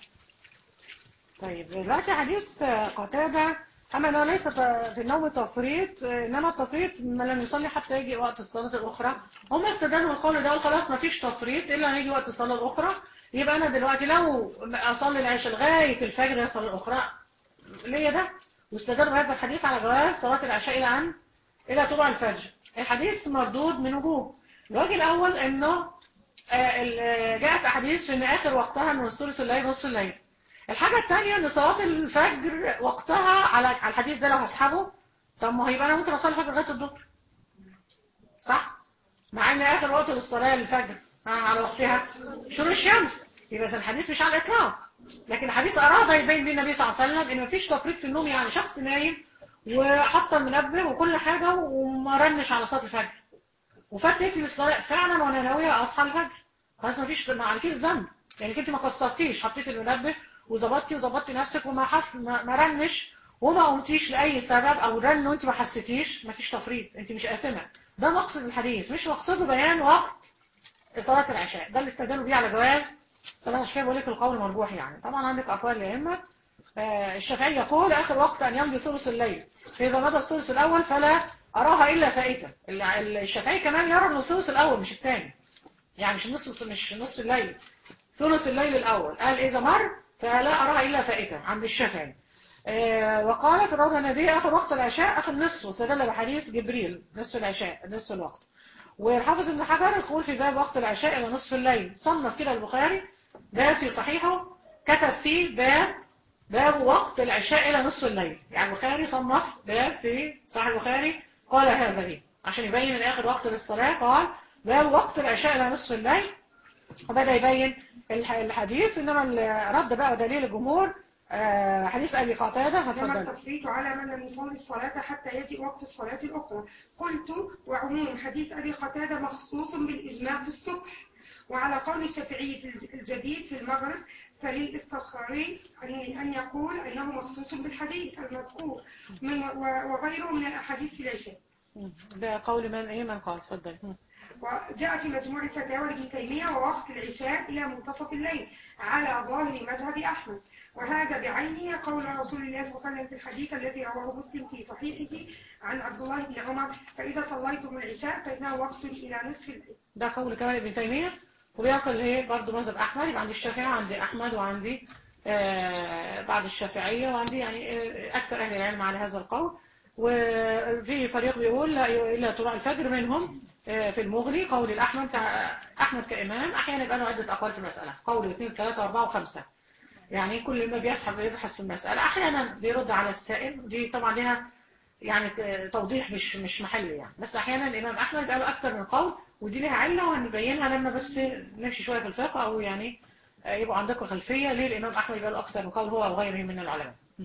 طيب دلوقتي حديث قتادة أما أنه ليس في النوم تفريط إنما التفريط ما لم يصلي حتى يجي وقت الصلاة الأخرى هم استدلوا القول ده خلاص ما فيش تفريط إلا أن يجي وقت الصلاة الأخرى يبقى أنا دلوقتي لو أصلي العشاء لغاية الفجر الصلاة الأخرى ليا ده واستدلوا بهذا الحديث على جواز صلاة العشاء إلى أن إلى طلوع الفجر الحديث مردود من وجوه الوجه الأول إنه جاءت أحاديث في إن آخر وقتها من ثلث الليل نص الليل الحاجة الثانية إن صلاة الفجر وقتها على على الحديث ده لو هسحبه طب ما هيبقى أنا ممكن أصلي الفجر لغاية الظهر صح؟ مع إن آخر وقت للصلاة الفجر على وقتها شروق الشمس يبقى الحديث مش على الإطلاق لكن الحديث أراد يبين لنا النبي صلى الله عليه وسلم إن مفيش تفريط في النوم يعني شخص نايم وحط المنبه وكل حاجة وما رنش على صلاة الفجر وفات يكتب الصلاة فعلا وانا ناوية اصحى الفجر خلاص مفيش ما عليكيش ذنب يعني انت ما قصرتيش حطيت المنبه وظبطتي وظبطتي نفسك وما حف ما ما رنش وما قمتيش لاي سبب او رن وانت ما حسيتيش مفيش تفريط انت مش قاسمه ده مقصد الحديث مش مقصده بيان وقت صلاة العشاء ده اللي استدلوا بيه على جواز صلاة العشاء بقول لك القول مرجوح يعني طبعا عندك اقوال الائمه آه الشافعي يقول اخر وقت ان يمضي ثلث الليل فاذا مضى الثلث الاول فلا أراها إلا فائتة الشافعي كمان يرى أنه الثلث الأول مش الثاني يعني مش نصف مش نصف الليل ثلث الليل الأول قال إذا مر فلا أراها إلا فائتة عند الشافعي آه وقال في الروضة النادية آخر وقت العشاء آخر نصف واستدل بحديث جبريل نصف العشاء نصف الوقت والحافظ ابن حجر يقول في باب وقت العشاء إلى نصف الليل صنف كده البخاري باب في صحيحه كتب فيه باب باب وقت العشاء إلى نصف الليل يعني البخاري صنف باب في صحيح البخاري قال هذا ليه عشان يبين من آخر وقت للصلاة قال باب وقت العشاء إلى نصف الليل وبدأ يبين الحديث إنما الرد بقى دليل الجمهور آه حديث أبي قتادة إنما هتفضل التفريط على من لم يصلي الصلاة حتى يجئ وقت الصلاة الأخرى قلت وعموم حديث أبي قتادة مخصوص بالإجماع في الصبح وعلى قول الشافعي في الجديد في المغرب فللاستخاري أن يقول أنه مخصوص بالحديث المذكور من وغيره من الأحاديث في العشاء ده قول من إيه من قال اتفضل وجاء في مجموع الفتاوى لابن تيمية ووقت العشاء إلى منتصف الليل على ظاهر مذهب أحمد وهذا بعينه قول رسول الله صلى الله عليه وسلم في الحديث الذي رواه مسلم في صحيحه عن عبد الله بن عمر فإذا صليتم العشاء فإنه وقت إلى نصف الليل ده قول كمان ابن تيمية وبينقل ايه برضه مذهب احمد يبقى عندي الشافعي وعندي احمد وعندي آه بعد الشافعيه وعندي يعني آه اكثر اهل العلم على هذا القول وفي فريق بيقول لا الا طلوع الفجر منهم آه في المغني قول الاحمد احمد كامام احيانا يبقى له عده اقوال في المساله قول اثنين ثلاثه اربعه وخمسه يعني كل ما بيسحب يبحث في المسألة أحيانا بيرد على السائل دي طبعا لها يعني ت- توضيح مش مش محلي يعني بس أحيانا الإمام أحمد بقى له أكتر من قول ودي لها علة وهنبينها لما بس نمشي شوية في الفقه أو يعني آه، يبقى عندكم خلفية ليه الإمام أحمد بقى له أكثر من قول هو أو غيره من العلماء م.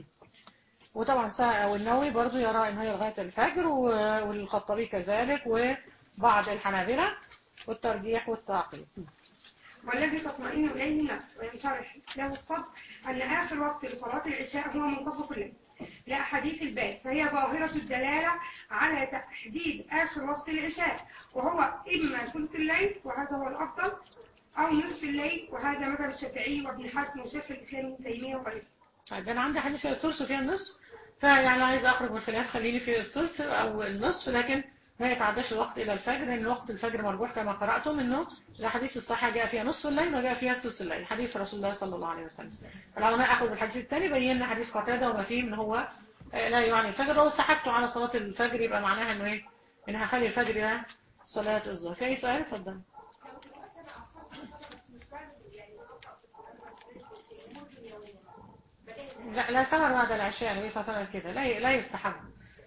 وطبعا سا- والنووي برضو يرى ان هي لغاية الفجر و- والخطابي كذلك وبعض الحنابلة والترجيح والتعقيد والذي تطمئن إليه النفس وينشرح له الصدر أن آخر وقت لصلاة العشاء هو منتصف الليل لأحاديث الباب فهي ظاهرة الدلالة على تحديد آخر وقت العشاء وهو إما ثلث الليل وهذا هو الأفضل أو نصف الليل وهذا مذهب الشافعي وابن حزم وشيخ الإسلام ابن تيمية وغيره طيب انا عندي حديث فيها الثلث وفيها النصف فيعني عايز اخرج من الخلاف خليني في الثلث او النصف لكن ما يتعداش الوقت الى الفجر لان وقت الفجر مرجوح كما قراتم انه الاحاديث الصحيحه جاء فيها نصف الليل وجاء فيها ثلث الليل حديث رسول الله صلى الله عليه وسلم العلماء اخذوا بالحديث الثاني بينا حديث قتاده وما فيه ان هو آه، لا يعني الفجر لو سحبته على صلاه الفجر يبقى معناها انه ايه ان هخلي الفجر ده صلاه الظهر في اي سؤال اتفضل لو دلوقتي انا اخرت الصلاه بس مش بعمل يعني بقطع في الصلاه ممكن يوميا بدات لا لا ثمر بعد العشاء النبي صلى الله عليه وسلم كده لا لا يستحب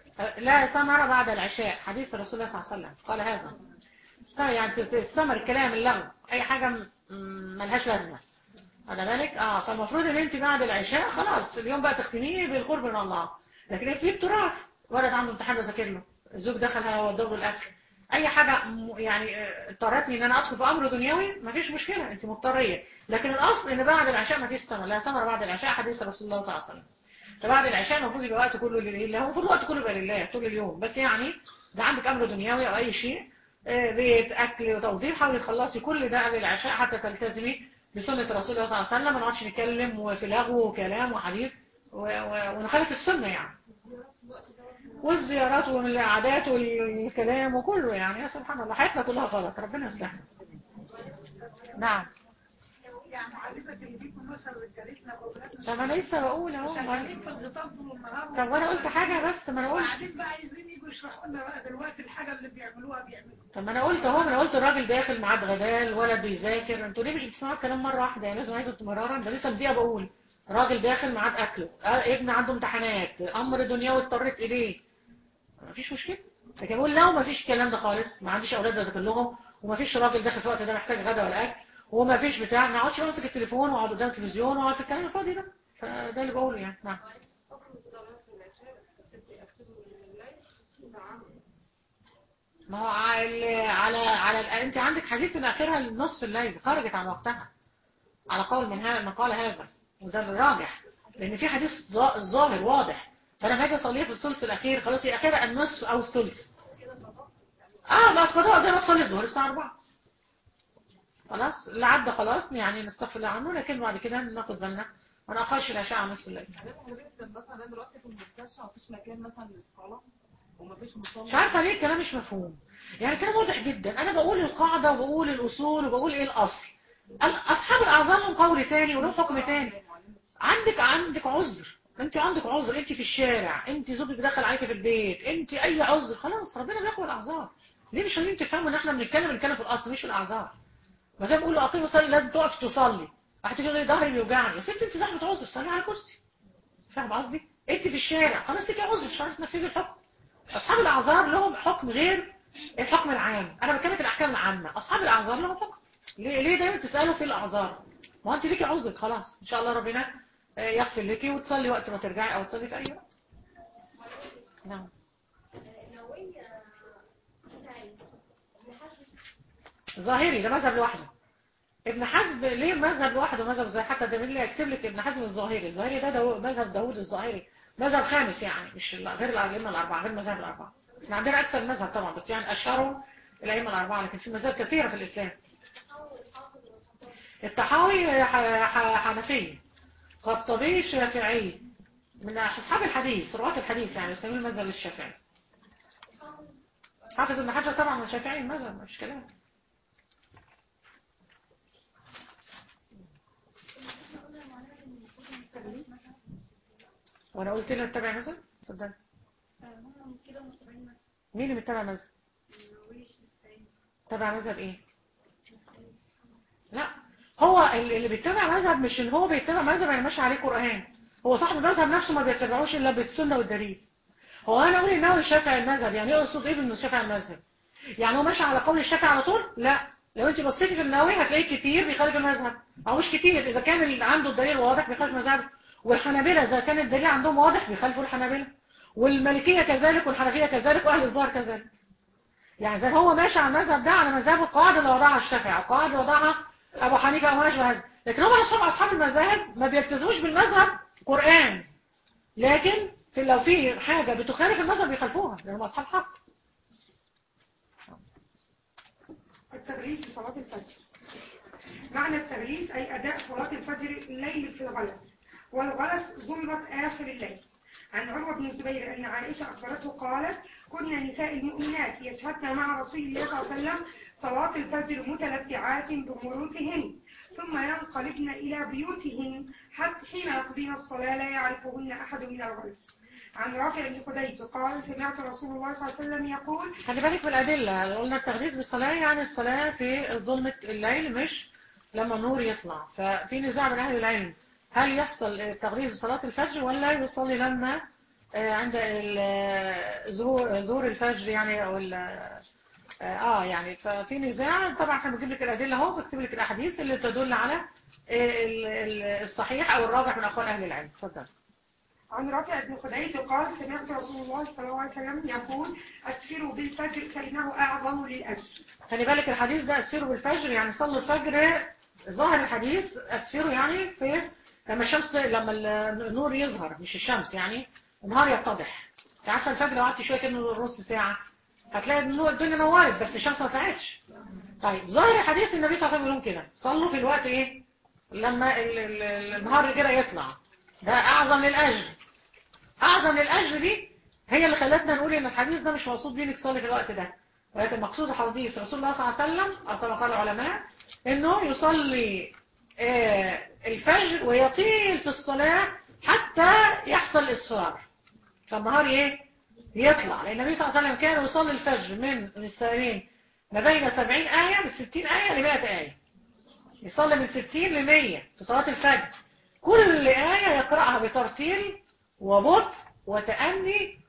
لا ثمر بعد العشاء حديث الرسول الله صلى الله عليه وسلم قال هذا ثمر يعني الثمر الكلام اللغو اي حاجه م- م- ملهاش لازمه على بالك اه فالمفروض ان انت بعد العشاء خلاص اليوم بقى تختميه بالقرب من الله لكن في اضطرار ولد عنده امتحان بذاكر له الزوج دخل هيوديه له الاكل اي حاجه م- يعني آه، اضطرتني ان انا ادخل في امر دنيوي مفيش مشكله انت مضطريه لكن الاصل ان بعد العشاء مفيش ثمر لا ثمر بعد العشاء حديث رسول الله صلى الله عليه وسلم فبعد العشاء المفروض يبقى وقت كله لله هو المفروض الوقت كله يبقى لله طول اليوم بس يعني اذا عندك امر دنيوي او اي شيء آه، بيت اكل وتوضيب حاولي تخلصي كل ده قبل العشاء حتى تلتزمي بسنه رسول الله صلى الله عليه وسلم ما نقعدش نتكلم وفي لغو وكلام وحديث و- و- ونخالف السنه يعني والزيارات والعادات والكلام وكله يعني يا سبحان الله حياتنا كلها غلط ربنا يصلحنا نعم يعني معلمك اللي بيكون مثلا رجالتنا واولادنا طب انا لسه بقول اهو شغالين في الغطاء طول النهار طب وانا قلت حاجه بس ما انا قلت وبعدين بقى عايزين يجوا يشرحوا لنا بقى دلوقتي الحاجه اللي بيعملوها بيعملوا طب ما انا قلت اهو ما انا قلت الراجل داخل ميعاد غداء الولد بيذاكر انتوا ليه مش بتسمعوا الكلام مره واحده يعني لازم اعيد مرارا ده لسه بدقيقه بقول راجل داخل ميعاد اكله آه، ابن عنده امتحانات امر دنيوي اضطريت اليه مفيش مشكله لكن اقول لو مفيش الكلام ده خالص ما عنديش اولاد بذاكر لهم ومفيش راجل داخل في الوقت ده محتاج غدا ولا اكل ومفيش بتاع ما اقعدش امسك التليفون واقعد قدام التلفزيون واقعد في الكلام الفاضي ده فده اللي بقوله يعني نعم ما هو على على على انت عندك حديث ان اخرها نصف الليل خرجت عن وقتها على قول من هذا من قال هذا وده الراجح لان في حديث ظا- ظاهر واضح فانا لما اجي اصليها في الثلث الاخير خلاص هي اخرها النصف او الثلث اه بقت قضاء زي ما تصلي الظهر الساعه 4 خلاص اللي عدى خلاص يعني نستغفر الله عنه لكن بعد كده ناخد بالنا ما ناخرش العشاء عن نصف الليل حاجات غريبة جدا مثلا انا دلوقتي في المستشفى مفيش مكان مثلا للصلاة ومفيش مصلى مش عارفه ليه الكلام مش مفهوم يعني كلام واضح جدا انا بقول القاعده وبقول الاصول وبقول ايه الاصل ال- اصحاب الاعذار لهم قول تاني ولهم حكم تاني عندك عندك عذر انت عندك عذر انت في الشارع انت زوجك دخل عليك في البيت انت اي عذر خلاص ربنا بيقبل الاعذار ليه مش عايزين تفهموا ان احنا بنتكلم بنتكلم في الاصل مش في الاعذار ما زي ما بيقولوا اقيم الصلاه لازم تقف تصلي هتيجي لي ظهري بيوجعني يا ست انت زحمه عذر صلي على كرسي فاهم قصدي انت في الشارع خلاص ليكي عذر مش عارف تنفذي الحكم اصحاب الاعذار لهم حكم غير الحكم العام انا بتكلم في الاحكام العامه اصحاب الاعذار لهم حكم ليه ليه دايما تسالوا في الاعذار ما هو انت ليكي عذر خلاص ان شاء الله ربنا آه، يغفر لك وتصلي وقت ما ترجعي او تصلي في اي وقت نعم نوية بتاعي لحد ظاهري ده مذهب لوحده ابن حزم ليه مذهب لوحده مذهب زي حتى ده اللي يكتب لك ابن حزم الظاهري الظاهري ده, ده مذهب داوود الظاهري مذهب خامس يعني مش ال- غير الائمه الاربعه غير مذاهب الاربعه احنا عندنا اكثر مذهب طبعا بس يعني اشهرهم الائمه الاربعه لكن في مذاهب كثيره في الاسلام الطحاوي ح- ح- حنفي خطبي شافعي من اصحاب الحديث رواه الحديث يعني يسميه المذهب الشافعي حافظ ابن حجر طبعا من شافعي المذهب مفيش كلام وانا قلت له اتبع مذهب صدق مين اللي متبع مذهب تبع مذهب ايه لا هو اللي اللي بيتبع مذهب مش ان هو بيتبع مذهب يعني ماشي عليه قرآن هو صاحب المذهب نفسه ما بيتبعوش الا بالسنة والدليل هو انا اقول انه الشافعي المذهب يعني يقصد ايه بانه الشافعي المذهب يعني هو ماشي على قول الشافعي على طول لا لو انت بصيتي في النووي هتلاقيه كتير بيخالف المذهب او مش كتير اذا كان اللي عنده الدليل واضح بيخالف مذهبه والحنابلة اذا كان الدليل عندهم واضح بيخالفوا الحنابلة والمالكية كذلك والحنفية كذلك واهل الظاهر كذلك يعني زي هو ماشي على المذهب ده على مذهب القواعد اللي وضعها الشافعي القواعد اللي وضعها ابو حنيفه او ما اشبه هذا لكن هم اصحاب اصحاب المذاهب ما بيلتزموش بالمذهب قران لكن في لو في حاجه بتخالف المذهب بيخالفوها لانهم اصحاب حق التغليس بصلاة الفجر معنى التغليس أي أداء صلاة الفجر الليل في الغلس والغلس ظلمة آخر الليل عن عروة بن الزبير أن عائشة أخبرته قالت كنا نساء المؤمنات يشهدن مع رسول الله صلى الله عليه وسلم صلاة الفجر متلبعات بمروتهن ثم ينقلبن إلى بيوتهن حتى حين يقضين الصلاة لا يعرفهن أحد من الغلس عن رافع بن خديج قال سمعت رسول الله صلى الله عليه وسلم يقول خلي بالك من الادله قلنا التغليس بالصلاه يعني الصلاه في ظلمه الليل مش لما النور يطلع ففي نزاع بين اهل العلم هل يحصل تغليظ صلاه الفجر ولا يصلي لما آه، عند ال- ظهور ظهور الفجر يعني او ال- اه يعني ففي نزاع طبعا احنا بنجيب لك الادله اهو بكتب لك الاحاديث اللي تدل على ال- ال- الصحيح او الراجح من اقوال اهل العلم اتفضل عن رافع بن خديج قال سمعت رسول الله صلى الله عليه وسلم يقول أسفروا بالفجر فإنه أعظم للأجر خلي بالك الحديث ده أسفروا بالفجر يعني صلوا الفجر ظاهر الحديث أسفروا يعني في لما الشمس لما النور يظهر مش الشمس يعني النهار يتضح انت عارفه الفجر لو قعدت شويه كده نص ساعه هتلاقي النور الدنيا نورت بس الشمس ما طلعتش طيب ظاهر الحديث النبي صلى الله عليه وسلم بيقول كده صلوا في الوقت ايه لما ال- ال- ال- النهار كده يطلع ده اعظم للاجر اعظم للاجر دي هي اللي خلتنا نقول ان الحديث ده مش مقصود بيه انك تصلي في الوقت ده ولكن مقصود حديث رسول الله صلى الله عليه وسلم او كما قال العلماء انه يصلي آه، الفجر ويطيل في الصلاة حتى يحصل اصرار فالنهار ايه يطلع لان النبي صلى الله عليه وسلم كان يصلي الفجر من من السنين ما بين 70 آية من 60 آية ل 100 آية يصلي من 60 ل 100 في صلاة الفجر كل آية يقرأها بترتيل وبطء وتأني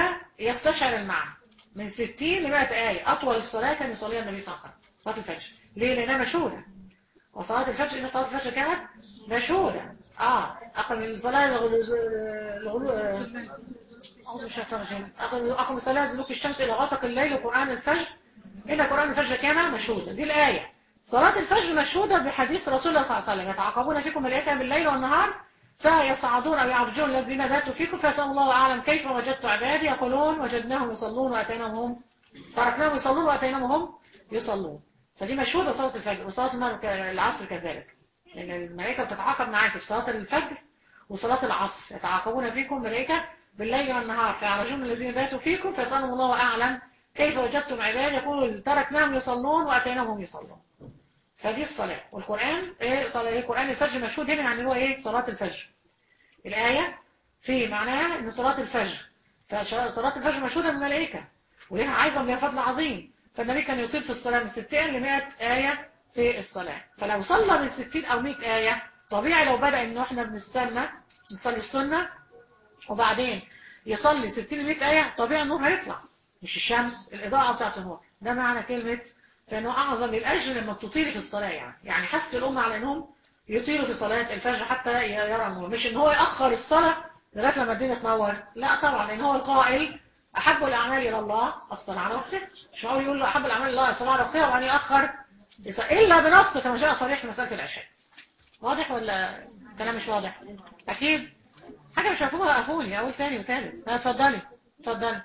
ويستشعر المعنى من 60 ل 100 آية أطول الصلاة كان يصليها النبي صلى الله عليه وسلم صلاة الفجر ليه؟ لأنها مشهودة وصلاة الفجر إن صلاة الفجر كانت مشهودة آه أقم الصلاة الغلو الغلو أعوذ بالله من الشيطان الرجيم أقم أقم الصلاة دلوك الشمس إلى غسق الليل وقرآن الفجر إن قرآن الفجر كان مشهودا دي الآية صلاة الفجر مشهودة بحديث رسول الله صلى الله عليه وسلم يتعاقبون فيكم ملائكة بالليل والنهار فيصعدون أو يعرجون الذين باتوا فيكم فيسأل الله أعلم كيف وجدت عبادي يقولون وجدناهم يصلون وأتيناهم هم تركناهم يصلون وأتيناهم هم يصلون فدي مشهودة صلاة الفجر وصلاة المغرب ك- العصر كذلك لأن الملائكة بتتعاقب معاك في صلاة الفجر وصلاة العصر يتعاقبون فيكم ملائكة بالليل والنهار فيعرجون الذين باتوا فيكم فيسألهم الله أعلم كيف وجدتم عبادي يقول تركناهم يصلون وأتيناهم هم يصلون فدي الصلاة والقرآن ايه صلاة ايه قرآن الفجر مشهود هنا يعني هو ايه صلاة الفجر الآية في معناها ان صلاة الفجر فصلاة الفجر مشهودة بالملائكة وليها عايزة ليها فضل عظيم فالنبي كان يطيل في الصلاة من 60 ل 100 آية في الصلاة فلو صلى من 60 أو 100 آية طبيعي لو بدأ انه احنا بنستنى نصلي السنة وبعدين يصلي 60 ل 100 آية طبيعي النور هيطلع مش الشمس الإضاءة بتاعت النور ده معنى كلمة فإنه أعظم للأجر لما تطيل في الصلاة يعني يعني حث الأمة على أنهم يطيلوا في صلاة الفجر حتى يرى النور مش إن هو يأخر الصلاة لغاية لما الدنيا تنور لا طبعا لأن هو القائل أحب الأعمال إلى الله الصلاة على وقتها مش معقول يقول له أحب الأعمال إلى الله الصلاة على وقتها وبعدين يأخر يص- إلا بنص كما جاء صريح في مسألة العشاء واضح ولا كلام مش واضح أكيد حاجة مش مفهومة قفولي أقول تاني وتالت ها، اتفضلي اتفضلي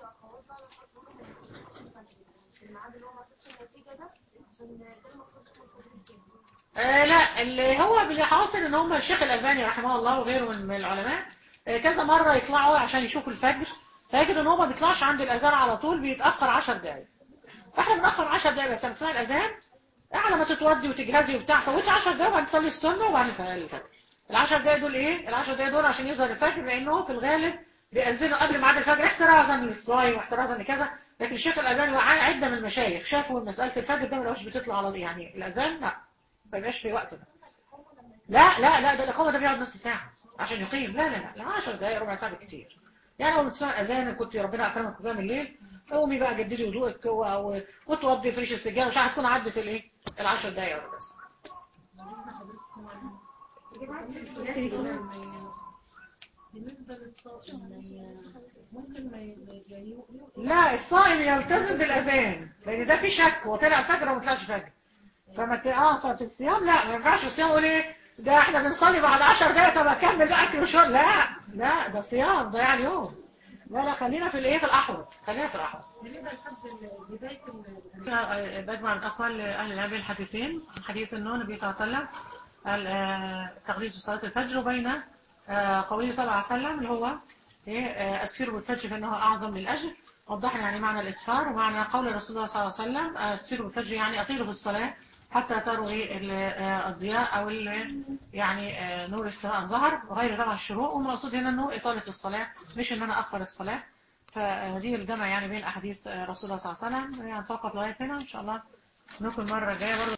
الميعاد اللي هو هتصل النتيجة ده عشان ده المفروض اسمه التدريب آه لا اللي هو اللي حاصل ان هم الشيخ الألباني رحمه الله وغيره من من العلماء آه كذا مرة يطلعوا عشان يشوفوا الفجر فيجد ان هو ما بيطلعش عند الأذان على طول بيتأخر 10 دقايق فاحنا بنأخر 10 دقايق بس لما تسمعي الأذان على ما تتودي وتجهزي وبتاع فوتي 10 دقايق وبعدين تصلي السنة وبعدين الفجر العشر دقايق دول ايه العشر دقايق دول عشان يظهر الفجر لانه في الغالب بيأذنوا قبل ميعاد الفجر احترازا للصايم واحترازا لكذا لكن الشيخ الألباني وعاء عدة من المشايخ شافوا مسألة الفجر ده ما لقوش بتطلع على يعني الأذان لا ما يبقاش في وقت ده لا لا لا ده الإقامة ده بيقعد نص ساعة عشان يقيم لا لا لا لا 10 دقايق ربع ساعة بالكتير يعني أول ما تسمع أذان كنت ربنا أكرمك قيام الليل قومي بقى جددي وضوءك و- و- وتوضي فريش السجارة مش هتكون عدت الإيه العشر دقايق ولا بس بالنسبة للصائم يعني ممكن ما يجي لا الصائم يلتزم بالأذان لأن ده في شك هو طلع فجر وما طلعش فجر فما ت... اه ففي الصيام لا ما ينفعش الصيام يقول ايه ده احنا بنصلي بعد 10 دقايق طب اكمل بقى اكل وشرب لا لا ده صيام ضياع اليوم لا لا خلينا في الايه في الاحوط خلينا في الاحوط بالنسبة لحد بداية ال- بجمع من أقوال أهل العلم الحديثين حديث أنه النبي صلى الله عليه وسلم قال آه، تقديس صلاة الفجر وبين آه، قوله صلى الله عليه وسلم اللي هو إيه، آه، أسفروا بالفجر فإنه أعظم للأجر وضحنا يعني معنى الإسفار ومعنى قول رسول الله صلى الله عليه وسلم آه، أسفروا بالفجر يعني أطيلوا في الصلاة حتى تروا إيه ال- آه، الضياء أو ال- يعني آه، نور السماء ظهر وغير طبعا الشروق والمقصود هنا أنه إطالة الصلاة مش أن أنا أخر الصلاة فدي الجمع يعني بين أحاديث رسول الله صلى الله عليه وسلم يعني فقط لغاية هنا إن شاء الله نكون مرة جاية برضه